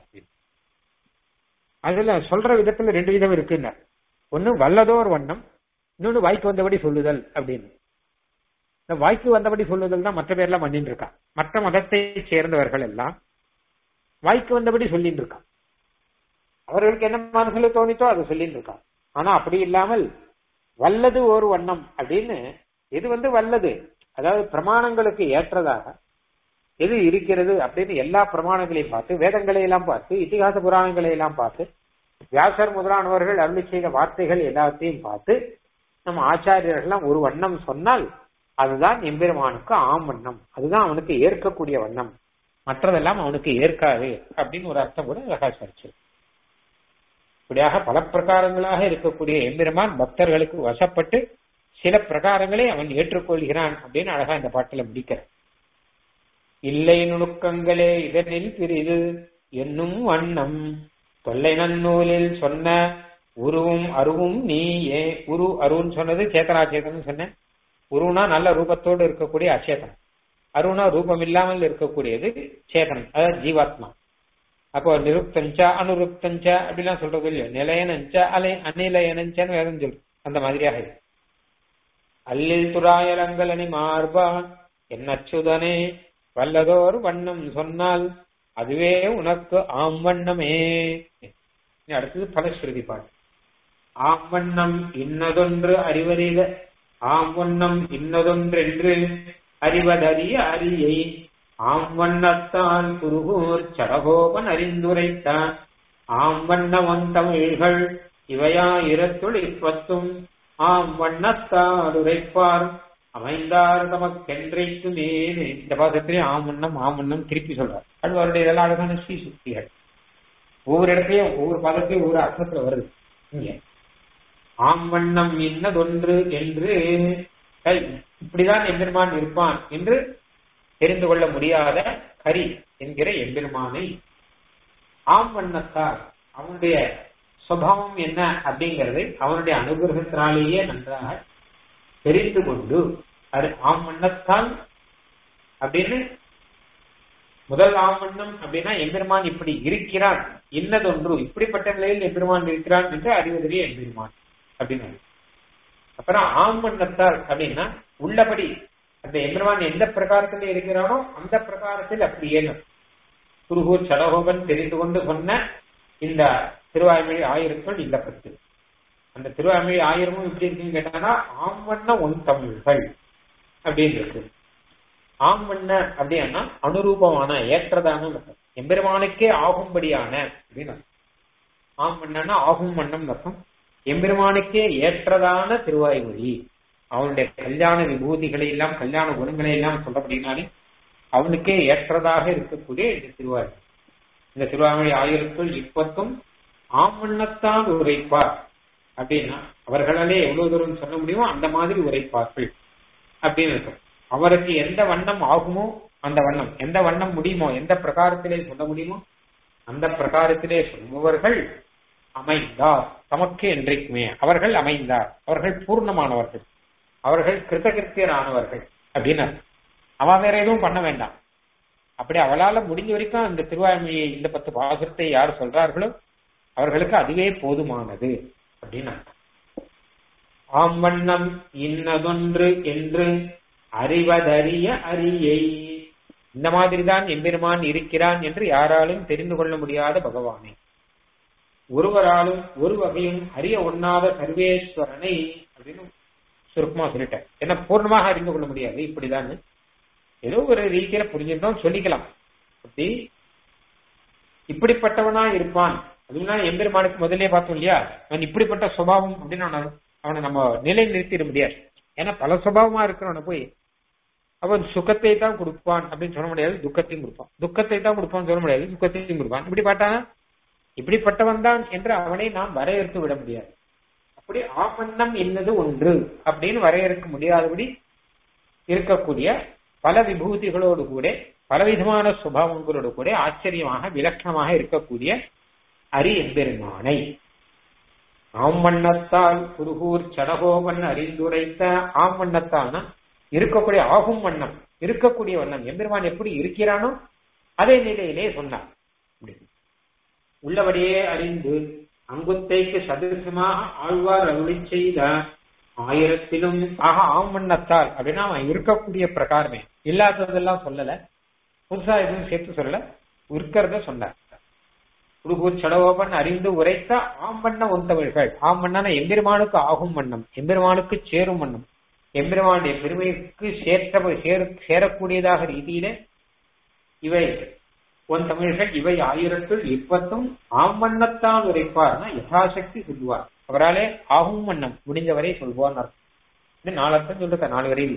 அதுல சொல்ற விதத்துல ரெண்டு விதம் இருக்குன்னா ஒண்ணு வல்லதோர் வண்ணம் இன்னொன்னு வாய்க்கு வந்தபடி சொல்லுதல் அப்படின்னு இந்த வாய்க்கு வந்தபடி சொல்லுதல் தான் மற்ற பேர்லாம் பண்ணிட்டு இருக்கா மற்ற மதத்தை சேர்ந்தவர்கள் எல்லாம் வாய்க்கு வந்தபடி சொல்லிட்டு இருக்கா அவர்களுக்கு என்ன மனசுல தோணித்தோ அதை சொல்லிட்டு இருக்கா ஆனா அப்படி இல்லாமல் வல்லது ஒரு வண்ணம் அப்படின்னு இது வந்து வல்லது அதாவது பிரமாணங்களுக்கு ஏற்றதாக எது இருக்கிறது அப்படின்னு எல்லா பிரமாணங்களையும் பார்த்து வேதங்களை எல்லாம் பார்த்து இத்திகாச புராணங்களை எல்லாம் பார்த்து வியாசர் முதலானவர்கள் அருளி செய்த வார்த்தைகள் எல்லாத்தையும் பார்த்து நம்ம ஆச்சாரியர்கள்லாம் ஒரு வண்ணம் சொன்னால் அதுதான் எம்பெருமானுக்கு ஆம் வண்ணம் அதுதான் அவனுக்கு ஏற்கக்கூடிய வண்ணம் மற்றதெல்லாம் அவனுக்கு ஏற்காது அப்படின்னு ஒரு அர்த்தம் கூட அழகாச்சரிச்சு இப்படியாக பல பிரகாரங்களாக இருக்கக்கூடிய எம்பெருமான் பக்தர்களுக்கு வசப்பட்டு சில பிரகாரங்களை அவன் ஏற்றுக்கொள்கிறான் அப்படின்னு அழகா இந்த பாட்டுல முடிக்கிறான் இல்லை நுணுக்கங்களே இதனில் பிரிது என்னும் வண்ணம் தொல்லை நன்னூலில் சொன்ன உருவும் அருவும் நீயே உரு அருன்னு சொன்னது சேத்தனா சேத்தன் சொன்னேன் உருனா நல்ல ரூபத்தோடு இருக்கக்கூடிய அச்சேதனம் அருணா ரூபம் இல்லாமல் இருக்கக்கூடியது சேதனம் அதாவது ஜீவாத்மா அப்போ நிருப்தஞ்ச அனுருப்தஞ்ச அப்படிலாம் சொல்றது இல்லையோ நிலையனஞ்ச அலை அநிலையனஞ்சன்னு வேதம் சொல்லு அந்த மாதிரியாக இது. அல்லில் துராயலங்கலனி மார்பா என் அச்சுதனே வல்லதோர் வண்ணம் சொன்னால் அதுவே உனக்கு ஆம் வண்ணமே இனி அடுத்தது பலஸ்ருதி பாட்டு ஆம் வண்ணம் இன்னதொன்று அறிவறிக ஆம் வண்ணம் இன்னதொன்றென்று அறிவதறிய அறியை ஆம் வண்ணத்தால் குருகூர் சடகோபன் அறிந்துரைத்தான் ஆம் வண்ணவன் தமிழ்கள் இவையாயிரத்துள் இப்பத்தும் ஆம் வண்ணத்தால் உரைப்பார் அமைந்தார் தமக்கென்றைக்கு மேலே இந்த பாசத்திலே ஆம் வண்ணம் ஆம் வண்ணம் திருப்பி சொல்றார் அழ்வாருடைய இதெல்லாம் அழகான ஸ்ரீ சுக்திகள் ஒவ்வொரு இடத்துலயும் ஒவ்வொரு பதத்தையும் ஒவ்வொரு அர்த்தத்துல வருது இங்க ஆம் வண்ணம் இன்னதொன்று என்று கை- இப்படிதான் எம்பெருமான் இருப்பான் என்று தெரிந்து கொள்ள முடியாத கரி என்கிற எம்பெருமானை ஆம் வண்ணத்தார் அவனுடைய சுபாவம் என்ன அப்படிங்கறது அவனுடைய அனுகிரகத்தினாலேயே நன்றாக தெரிந்து கொண்டு அது ஆம் வண்ணத்தான் அப்படின்னு முதல் ஆவண்ணம் அப்படின்னா எம்பெருமான் இப்படி இருக்கிறான் இன்னதொன்று இப்படிப்பட்ட நிலையில் எம்பெருமான் இருக்கிறான் என்று அறிவதிலே எம்பெருமான் அப்படின்னு அப்புறம் ஆமண்ணத்தால் அப்படின்னா உள்ளபடி அந்த எம்பெருமான் எந்த பிரகாரத்துல இருக்கிறானோ அந்த பிரகாரத்தில் அப்படியே குருகூர் சடகோபன் தெரிந்து கொண்டு சொன்ன இந்த திருவாய்மொழி ஆயிரத்துள் இந்த பத்து அந்த திருவாய்மொழி ஆயிரமும் எப்படி இருக்குன்னு கேட்டாங்கன்னா ஆம்வண்ண ஒன் தமிழ்கள் அப்படின்னு இருக்கு ஆம்வண்ண அப்படின்னா அனுரூபமான ஏற்றதான அர்த்தம். எம்பெருமானுக்கே ஆகும்படியான அப்படின்னு அர்த்தம். ஆம்வண்ணன்னா ஆகும் வண்ணம் அர்த்தம் எம்பெருமானுக்கே ஏற்றதான திருவாய்மொழி அவனுடைய கல்யாண விபூதிகளை எல்லாம் கல்யாண குணங்களை எல்லாம் சொல்றபடினாலே அவனுக்கே ஏற்றதாக இருக்கக்கூடிய இந்த திருவாய்மொழி இந்த திருவாய்மொழி ஆயிரத்துள் இப்பத்தும் ஆமண்ணத்தான் உரைப்பார் அப்படின்னா அவர்களாலே எவ்வளவு தூரம் சொல்ல முடியுமோ அந்த மாதிரி உரைப்பார்கள் அப்படின்னு இருக்கும் அவருக்கு எந்த வண்ணம் ஆகுமோ அந்த வண்ணம் எந்த வண்ணம் முடியுமோ எந்த பிரகாரத்திலே சொல்ல முடியுமோ அந்த பிரகாரத்திலே சொல்பவர்கள் அமைந்தார் தமக்கு என்றைக்குமே அவர்கள் அமைந்தார் அவர்கள் பூர்ணமானவர்கள் அவர்கள் கிருத்தகிருத்தியரானவர்கள் அப்படின்னு அர்த்தம். அவன் வேற எதுவும் பண்ண வேண்டாம் அப்படி அவளால முடிஞ்ச வரைக்கும் அந்த திருவாய்மொழியை இந்த பத்து பாசுரத்தை யார் சொல்றார்களோ அவர்களுக்கு அதுவே போதுமானது அப்படின்னு அர்த்தம். ஆம் வண்ணம் இன்னதொன்று என்று அறிவதறிய அறியை இந்த மாதிரிதான் எம்பெருமான் இருக்கிறான் என்று யாராலும் தெரிந்து கொள்ள முடியாத பகவானே ஒருவராலும் ஒரு வகையும் அறிய ஒண்ணாத சர்வேஸ்வரனை அப்படின்னு சுருக்கமா சொல்லிட்டேன் ஏன்னா பூர்ணமாக அறிந்து கொள்ள முடியாது இப்படிதான் ஏதோ ஒரு ரீதியில புரிஞ்சிருந்தோம் சொல்லிக்கலாம் அப்படி இப்படிப்பட்டவனா இருப்பான் அதுனா எம்பெருமானுக்கு முதல்லயே பார்த்தோம் இல்லையா அவன் இப்படிப்பட்ட சுபாவம் அப்படின்னு அவனை- அவனை நம்ம நிலை நிறுத்திட முடியாது ஏன்னா பல சுபாவமா இருக்கிறவனை போய் அவன் சுகத்தை தான் கொடுப்பான் அப்படின்னு சொல்ல முடியாது துக்கத்தையும் கொடுப்பான் துக்கத்தை தான் கொடுப்பான்னு சொல்ல முடியாது சுகத்தையும் கொடுப்பான் இப்படி பார்த்தானா இப்படிப்பட்டவன் தான் என்று அவனை நாம் வரையறுத்து விட முடியாது அப்படி ஆபண்ணம் என்னது ஒன்று அப்படின்னு வரையறுக்க முடியாதபடி இருக்கக்கூடிய பல விபூதிகளோடு கூட பலவிதமான சுபாவங்களோடு கூட ஆச்சரியமாக விலட்சணமாக இருக்கக்கூடிய அரி எம்பெருமானை ஆம்பண்ணத்தால் குருகூர் சடகோபன் அறிந்துரைத்த ஆம்பண்ணத்தான இருக்கக்கூடிய ஆகும் வண்ணம் இருக்கக்கூடிய வண்ணம் எம்பெருமான் எப்படி இருக்கிறானோ அதே நிலையிலே சொன்னார் அப்படி. உள்ளபடியே அறிந்து அங்குத்தைக்கு சதுசமாக ஆழ்வார் அருளி செய்த ஆயிரத்திலும் ஆக ஆமண்ணத்தால் அப்படின்னா அவன் இருக்கக்கூடிய பிரகாரமே இல்லாததெல்லாம் சொல்லல புதுசா எதுவும் சேர்த்து சொல்லல இருக்கிறத சொன்னார் குருகூர் சடகோபன் அறிந்து உரைத்த ஆம்பண்ண ஒந்தமிழ்கள் ஆம்பண்ணன எம்பெருமானுக்கு ஆகும் வண்ணம் எம்பெருமானுக்கு சேரும் வண்ணம் எம்பெருமானுடைய பெருமைக்கு சேற்ற சேர சேரக்கூடியதாக ரீதியில இவை உன் தமிழர்கள் இவை ஆயிரத்துள் இப்பத்தும் ஆமண்ணத்தான் உரைப்பார்னா யதாசக்தி சொல்லுவார் அவராலே ஆகும் வண்ணம் முடிஞ்சவரை சொல்வார் அர்த்தம் இது நாலு அர்த்தம் சொல்லிருக்க நாலு வரையில்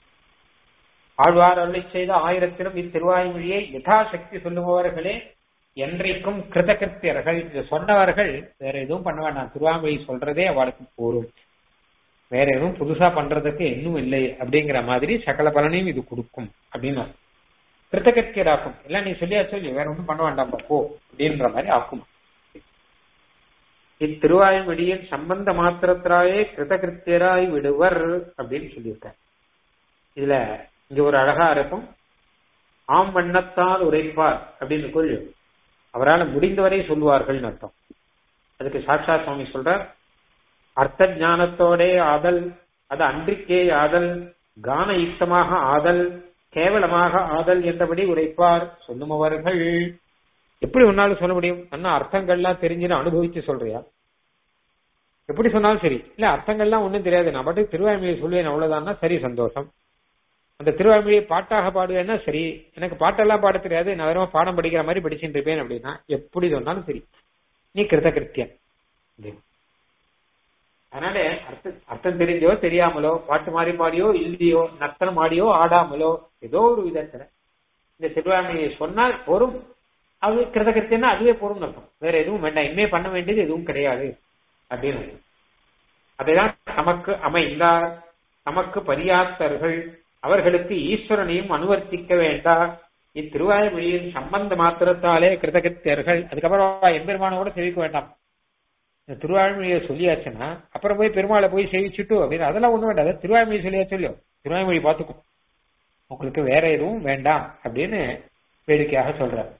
ஆழ்வார் அருளை செய்த ஆயிரத்திலும் இத்திருவாய்மொழியை யதாசக்தி சொல்லுபவர்களே என்றைக்கும் கிருதகிருத்தியர்கள் இதை சொன்னவர்கள் வேற எதுவும் பண்ண வேண்டாம் திருவாமொழி சொல்றதே அவளுக்கு போரும் வேற எதுவும் புதுசா பண்றதுக்கு இன்னும் இல்லை அப்படிங்கிற மாதிரி சகல பலனையும் இது கொடுக்கும் அப்படின்னு அர்த்தம். கிருத்தகிருத்தியராக்கும் எல்லாம் நீ சொல்லியா சொல்லி வேற ஒன்றும் பண்ண வேண்டாம் போ அப்படின்ற மாதிரி ஆக்கும் இத்திருவாய்மொழியின் சம்பந்த மாத்திரத்திராயே கிருதகிருத்தியராய் விடுவர் அப்படின்னு சொல்லியிருக்கார் இதுல இங்க ஒரு அழகா இருக்கும் ஆம் வண்ணத்தால் உரைப்பார் அப்படின்னு கொள்ளு அவரால் முடிந்தவரை சொல்லுவார்கள் அர்த்தம் அதுக்கு சாட்சா சுவாமி சொல்றார் அர்த்த ஞானத்தோட ஆதல் அது அன்றிக்கே ஆதல் கான யுக்தமாக ஆதல் கேவலமாக ஆதல் என்றபடி உரைப்பார் சொல்லுமவர்கள் எப்படி ஒன்னாலும் சொல்ல முடியும் அண்ணா அர்த்தங்கள்லாம் தெரிஞ்சுன்னு அனுபவிச்சு சொல்றியா எப்படி சொன்னாலும் சரி இல்ல அர்த்தங்கள்லாம் ஒண்ணும் தெரியாது நான் பாட்டுக்கு திருவாய்மொழியை சொல்லுவேன் அவ்வளவுதான்னா சரி சந்தோஷம் அந்த திருவாய்மொழியை பாட்டாக பாடுவேன்னா சரி எனக்கு பாட்டெல்லாம் பாட தெரியாது நான் வெறும் பாடம் படிக்கிற மாதிரி படிச்சுட்டு இருப்பேன் அப்படின்னா எப்படி சொன்னாலும் சரி நீ கிருத கிருத்தியன் அதனால அர்த்தம் அர்த்தம் தெரிஞ்சோ தெரியாமலோ பாட்டு மாறி பாடியோ இல்லையோ நர்த்தனம் ஆடியோ ஆடாமலோ ஏதோ ஒரு விதத்துல இந்த திருவாய்மொழியை சொன்னால் போரும் அது கிருத கிருத்தியன்னா அதுவே போரும் அர்த்தம் வேற எதுவும் வேண்டாம் இனிமே பண்ண வேண்டியது எதுவும் கிடையாது அப்படின்னு அதைதான் தமக்கு அமைந்தார் தமக்கு பரியாத்தர்கள் அவர்களுக்கு ஈஸ்வரனையும் அனுவர்த்திக்க வேண்டாம் இத்திருவாய்மொழியின் சம்பந்த மாத்திரத்தாலே கிருதகிருத்தியர்கள் அதுக்கப்புறம் எம்பெருமானோட சேவிக்க வேண்டாம் இந்த திருவாய்மொழியை சொல்லியாச்சுன்னா அப்புறம் போய் பெருமாளை போய் சேவிச்சுட்டு அப்படின்னு அதெல்லாம் ஒண்ணும் வேண்டாம் திருவாய்மொழி சொல்லியா சொல்லியோ திருவாய்மொழி பார்த்துக்கும் உங்களுக்கு வேற எதுவும் வேண்டாம் அப்படின்னு வேடிக்கையாக சொல்றாரு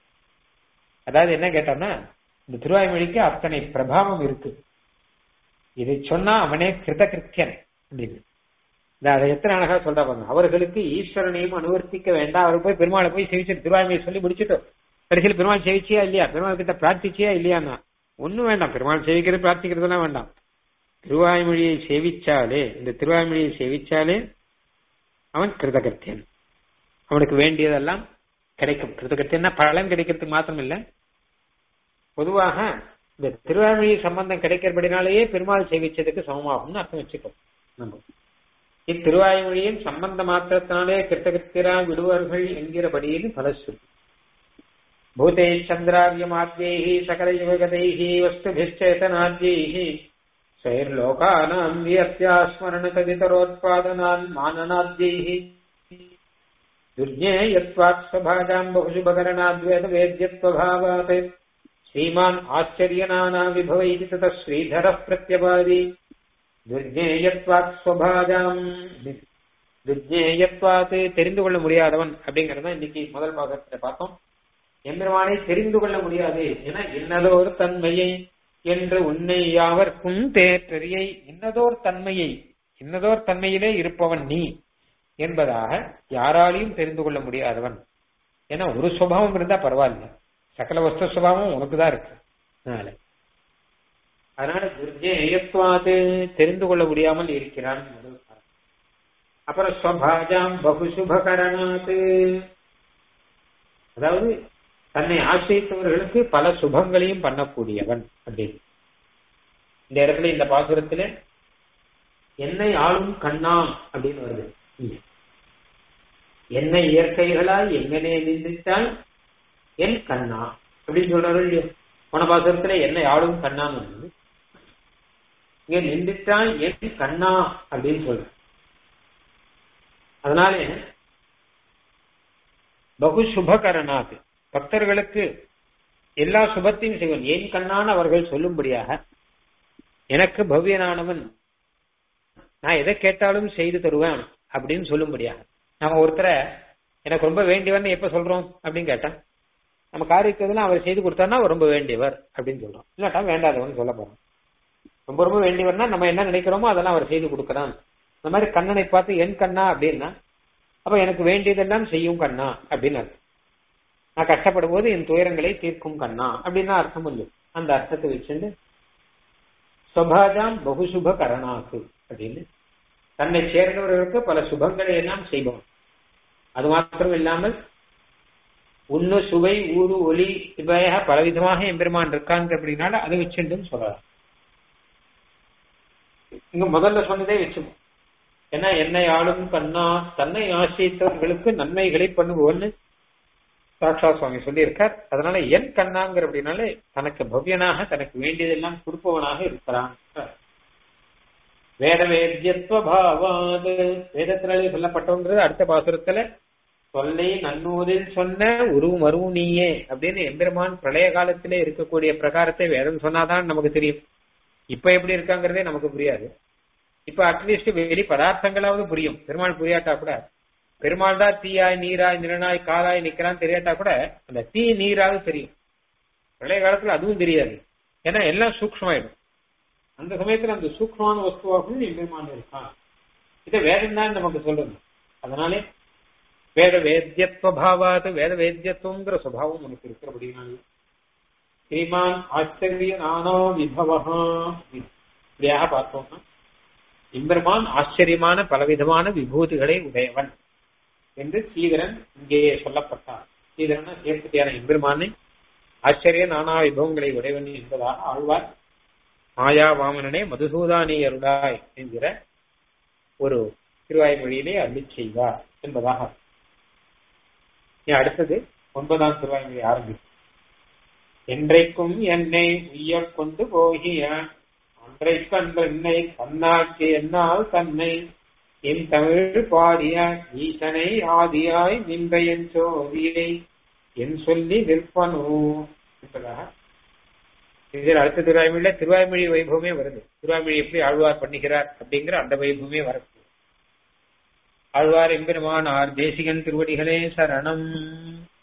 அதாவது என்ன கேட்டான்னா இந்த திருவாய்மொழிக்கு அத்தனை பிரபாவம் இருக்கு இதை சொன்னா அவனே கிருதகிருத்தியன் அப்படின்னு அதை எத்தனை அழகா சொல்றா பாருங்க அவர்களுக்கு ஈஸ்வரனையும் அனுவர்த்திக்க வேண்டாம் அவர் போய் பெருமாளை போய் சேவிச்சு திருவாய்மையை சொல்லி முடிச்சுட்டோம் கடைசியில் பெருமாள் சேவிச்சியா இல்லையா பெருமாள் கிட்ட பிரார்த்திச்சியா இல்லையான்னா ஒண்ணும் வேண்டாம் பெருமாள் சேவிக்கிறது பிரார்த்திக்கிறதுலாம் வேண்டாம் திருவாய்மொழியை சேவிச்சாலே இந்த திருவாய்மொழியை சேவிச்சாலே அவன் கிருதகர்த்தியன் அவனுக்கு வேண்டியதெல்லாம் கிடைக்கும் கிருதகர்த்தியன்னா பலன் கிடைக்கிறதுக்கு மாத்திரம் இல்ல பொதுவாக இந்த திருவாய்மொழி சம்பந்தம் கிடைக்கிறபடினாலேயே பெருமாள் சேவிச்சதுக்கு சமமாகும்னு அர்த்தம் வச்சுக்கோ நம்ம இத்திருவாய்மொழியின் சம்பந்த மாத்திரத்தினாலே கிருத்தகிருத்திரா விடுவார்கள் என்கிறபடியில் பலஸ்ருதி பூதே சந்திராவியமாத்யைஹி சகல யுவகதைஹி வஸ்துபிச்சேதனாத்யைஹி स्वैर्लोकानाम् वियत्यास्मरणतदितरोत्पादनान् माननाद्यैः दुर्ज्ञेयत्वात् स्वभाजाम् बहुशुभकरणाद्वेदवेद्यत्वभावात् श्रीमान् आश्चर्यनाना विभवैति ततः श्रीधरः प्रत्यपादि துர்ஜேயத்வாத் ஸ்வபாஜாம் துர்ஜேயத்வாத் தெரிந்து கொள்ள முடியாதவன் அப்படிங்கறத இன்னைக்கு முதல் பாகத்தை பார்த்தோம் எம்பெருமானை தெரிந்து கொள்ள முடியாது என இன்னதோர் தன்மையை என்று உன்னை யாவர்க்கும் தேற்றறியை இன்னதோர் தன்மையை இன்னதோர் தன்மையிலே இருப்பவன் நீ என்பதாக யாராலையும் தெரிந்து கொள்ள முடியாதவன் ஏன்னா ஒரு சுபாவம் இருந்தா பரவாயில்ல சகல வஸ்து சுபாவம் உனக்கு தான் இருக்கு அதனால அதனால துர்ஜேயத்வாது தெரிந்து கொள்ள முடியாமல் இருக்கிறான் அப்புறம் ஸ்வபாஜாம் பகுசுபகரணாத்து அதாவது தன்னை ஆசிரியத்தவர்களுக்கு பல சுபங்களையும் பண்ணக்கூடியவன் அப்படின்னு இந்த இடத்துல இந்த பாசுரத்துல என்னை ஆளும் கண்ணா அப்படின்னு வருது என்னை இயற்கைகளாய் எங்கனே நின்றுட்டால் என் கண்ணா அப்படின்னு சொல்றாரு இல்லையோ போன பாசுரத்துல என்னை ஆளும் கண்ணான்னு வருது இங்க நின்றுட்டான் என் கண்ணா அப்படின்னு சொல்ற அதனால பகு சுபகரணாத் பக்தர்களுக்கு எல்லா சுபத்தையும் செய்வன் ஏன் கண்ணான அவர்கள் சொல்லும்படியாக எனக்கு பவ்யனானவன் நான் எதை கேட்டாலும் செய்து தருவேன் அப்படின்னு சொல்லும்படியாக நம்ம ஒருத்தரை எனக்கு ரொம்ப வேண்டியவன் எப்ப சொல்றோம் அப்படின்னு கேட்டா நம்ம காரியத்தெல்லாம் அவர் செய்து கொடுத்தாருன்னா அவர் ரொம்ப வேண்டியவர் அப்படின்னு சொல்றோம் இல்லாட்டா வேண்டாதவன் சொல்ல போறோம் ரொம்ப ரொம்ப வேண்டியவர்னா நம்ம என்ன நினைக்கிறோமோ அதெல்லாம் அவர் செய்து கொடுக்கறான் இந்த மாதிரி கண்ணனை பார்த்து என் கண்ணா அப்படின்னா அப்ப எனக்கு வேண்டியதெல்லாம் செய்யும் கண்ணா அப்படின்னு அர்த்தம் நான் கஷ்டப்படும் போது என் துயரங்களை தீர்க்கும் கண்ணா அப்படின்னு அர்த்தம் இல்லை அந்த அர்த்தத்தை வச்சுட்டு ஸ்வபாஜாம் பகுசுப கரணாக்கு அப்படின்னு தன்னை சேர்ந்தவர்களுக்கு பல சுபங்களை எல்லாம் செய்வோம் அது மாத்திரம் இல்லாமல் உண்ணு சுவை ஊறு ஒலி இவையாக பலவிதமாக எம்பெருமான் இருக்காங்க அப்படின்னால அதை வச்சுட்டுன்னு சொல்றாரு இங்க முதல்ல சொன்னதே வச்சுக்கோ ஏன்னா என்னை ஆளும் கண்ணா தன்னை ஆசிரியத்தவர்களுக்கு நன்மைகளை பண்ணுவோன்னு சாட்சா சுவாமி சொல்லியிருக்கார் அதனால என் கண்ணாங்கிற அப்படின்னாலே தனக்கு பவ்யனாக தனக்கு வேண்டியதெல்லாம் கொடுப்பவனாக இருக்கிறான் வேத வேத்தியத்வபாவாது வேதத்தினாலே சொல்லப்பட்டவங்கிறது அடுத்த பாசுரத்துல சொல்லை நன்னூரில் சொன்ன உருவும் அருவும் நீயே அப்படின்னு எம்பெருமான் பிரளய காலத்திலே இருக்கக்கூடிய பிரகாரத்தை வேதம் சொன்னாதான் நமக்கு தெரியும் இப்ப எப்படி இருக்காங்கிறதே நமக்கு புரியாது இப்ப அட்லீஸ்ட் வெளி பதார்த்தங்களாவது புரியும் பெருமாள் புரியாட்டா கூட பெருமாள் தான் தீயாய் நீராய் நிறனாய் காலாய் நிக்கிறான் தெரியாட்டா கூட அந்த தீ நீராவது தெரியும் பழைய காலத்துல அதுவும் தெரியாது ஏன்னா எல்லாம் சூக்ஷ்மாயிடும் அந்த சமயத்துல அந்த சூக்ஷ்மான வஸ்துவாகவும் எம்பெருமான் இருக்கான் இதை வேதம் தான் நமக்கு சொல்லுது அதனாலே வேத வேத்தியத்துவ பாவாத் வேத வேத்தியத்துவங்கிற சுபாவம் உனக்கு இருக்கிறபடினாலே ஸ்ரீமான் ஆச்சரிய நானோ விபவஹா இப்படியாக பார்த்தோம்னா எம்பெருமான் ஆச்சரியமான பலவிதமான விபூதிகளை உடையவன் என்று சீதரன் இங்கே சொல்லப்பட்டார் சீதரன் சேர்த்துட்டியான எம்பெருமானை ஆச்சரிய நானா விபவங்களை உடையவன் என்பதாக ஆழ்வார் மாயா வாமனனே மதுசூதானி அருளாய் என்கிற ஒரு திருவாய்மொழியிலே அருளி செய்வார் என்பதாக இனி அடுத்தது ஒன்பதாம் திருவாய்மொழி ஆரம்பிக்கும் என்றைக்கும் என்னை உய்யக் கொண்டு போகிய அன்றைக்கன்றென்னை தன்னாக்கி என்னால் தன்னை என் தமிழ் பாடிய ஈசனை ஆதியாய் நின்ற என் சோதியை என் சொல்லி நிற்பனோ என்பதாக இதில் அடுத்த திருவாய்மொழியில திருவாய்மொழி வைபவமே வருது திருவாய்மொழி எப்படி ஆழ்வார் பண்ணுகிறார் அப்படிங்கிற அந்த வைபவமே வரது ஆழ்வார் எம்பெருமானார் தேசிகன் திருவடிகளே சரணம்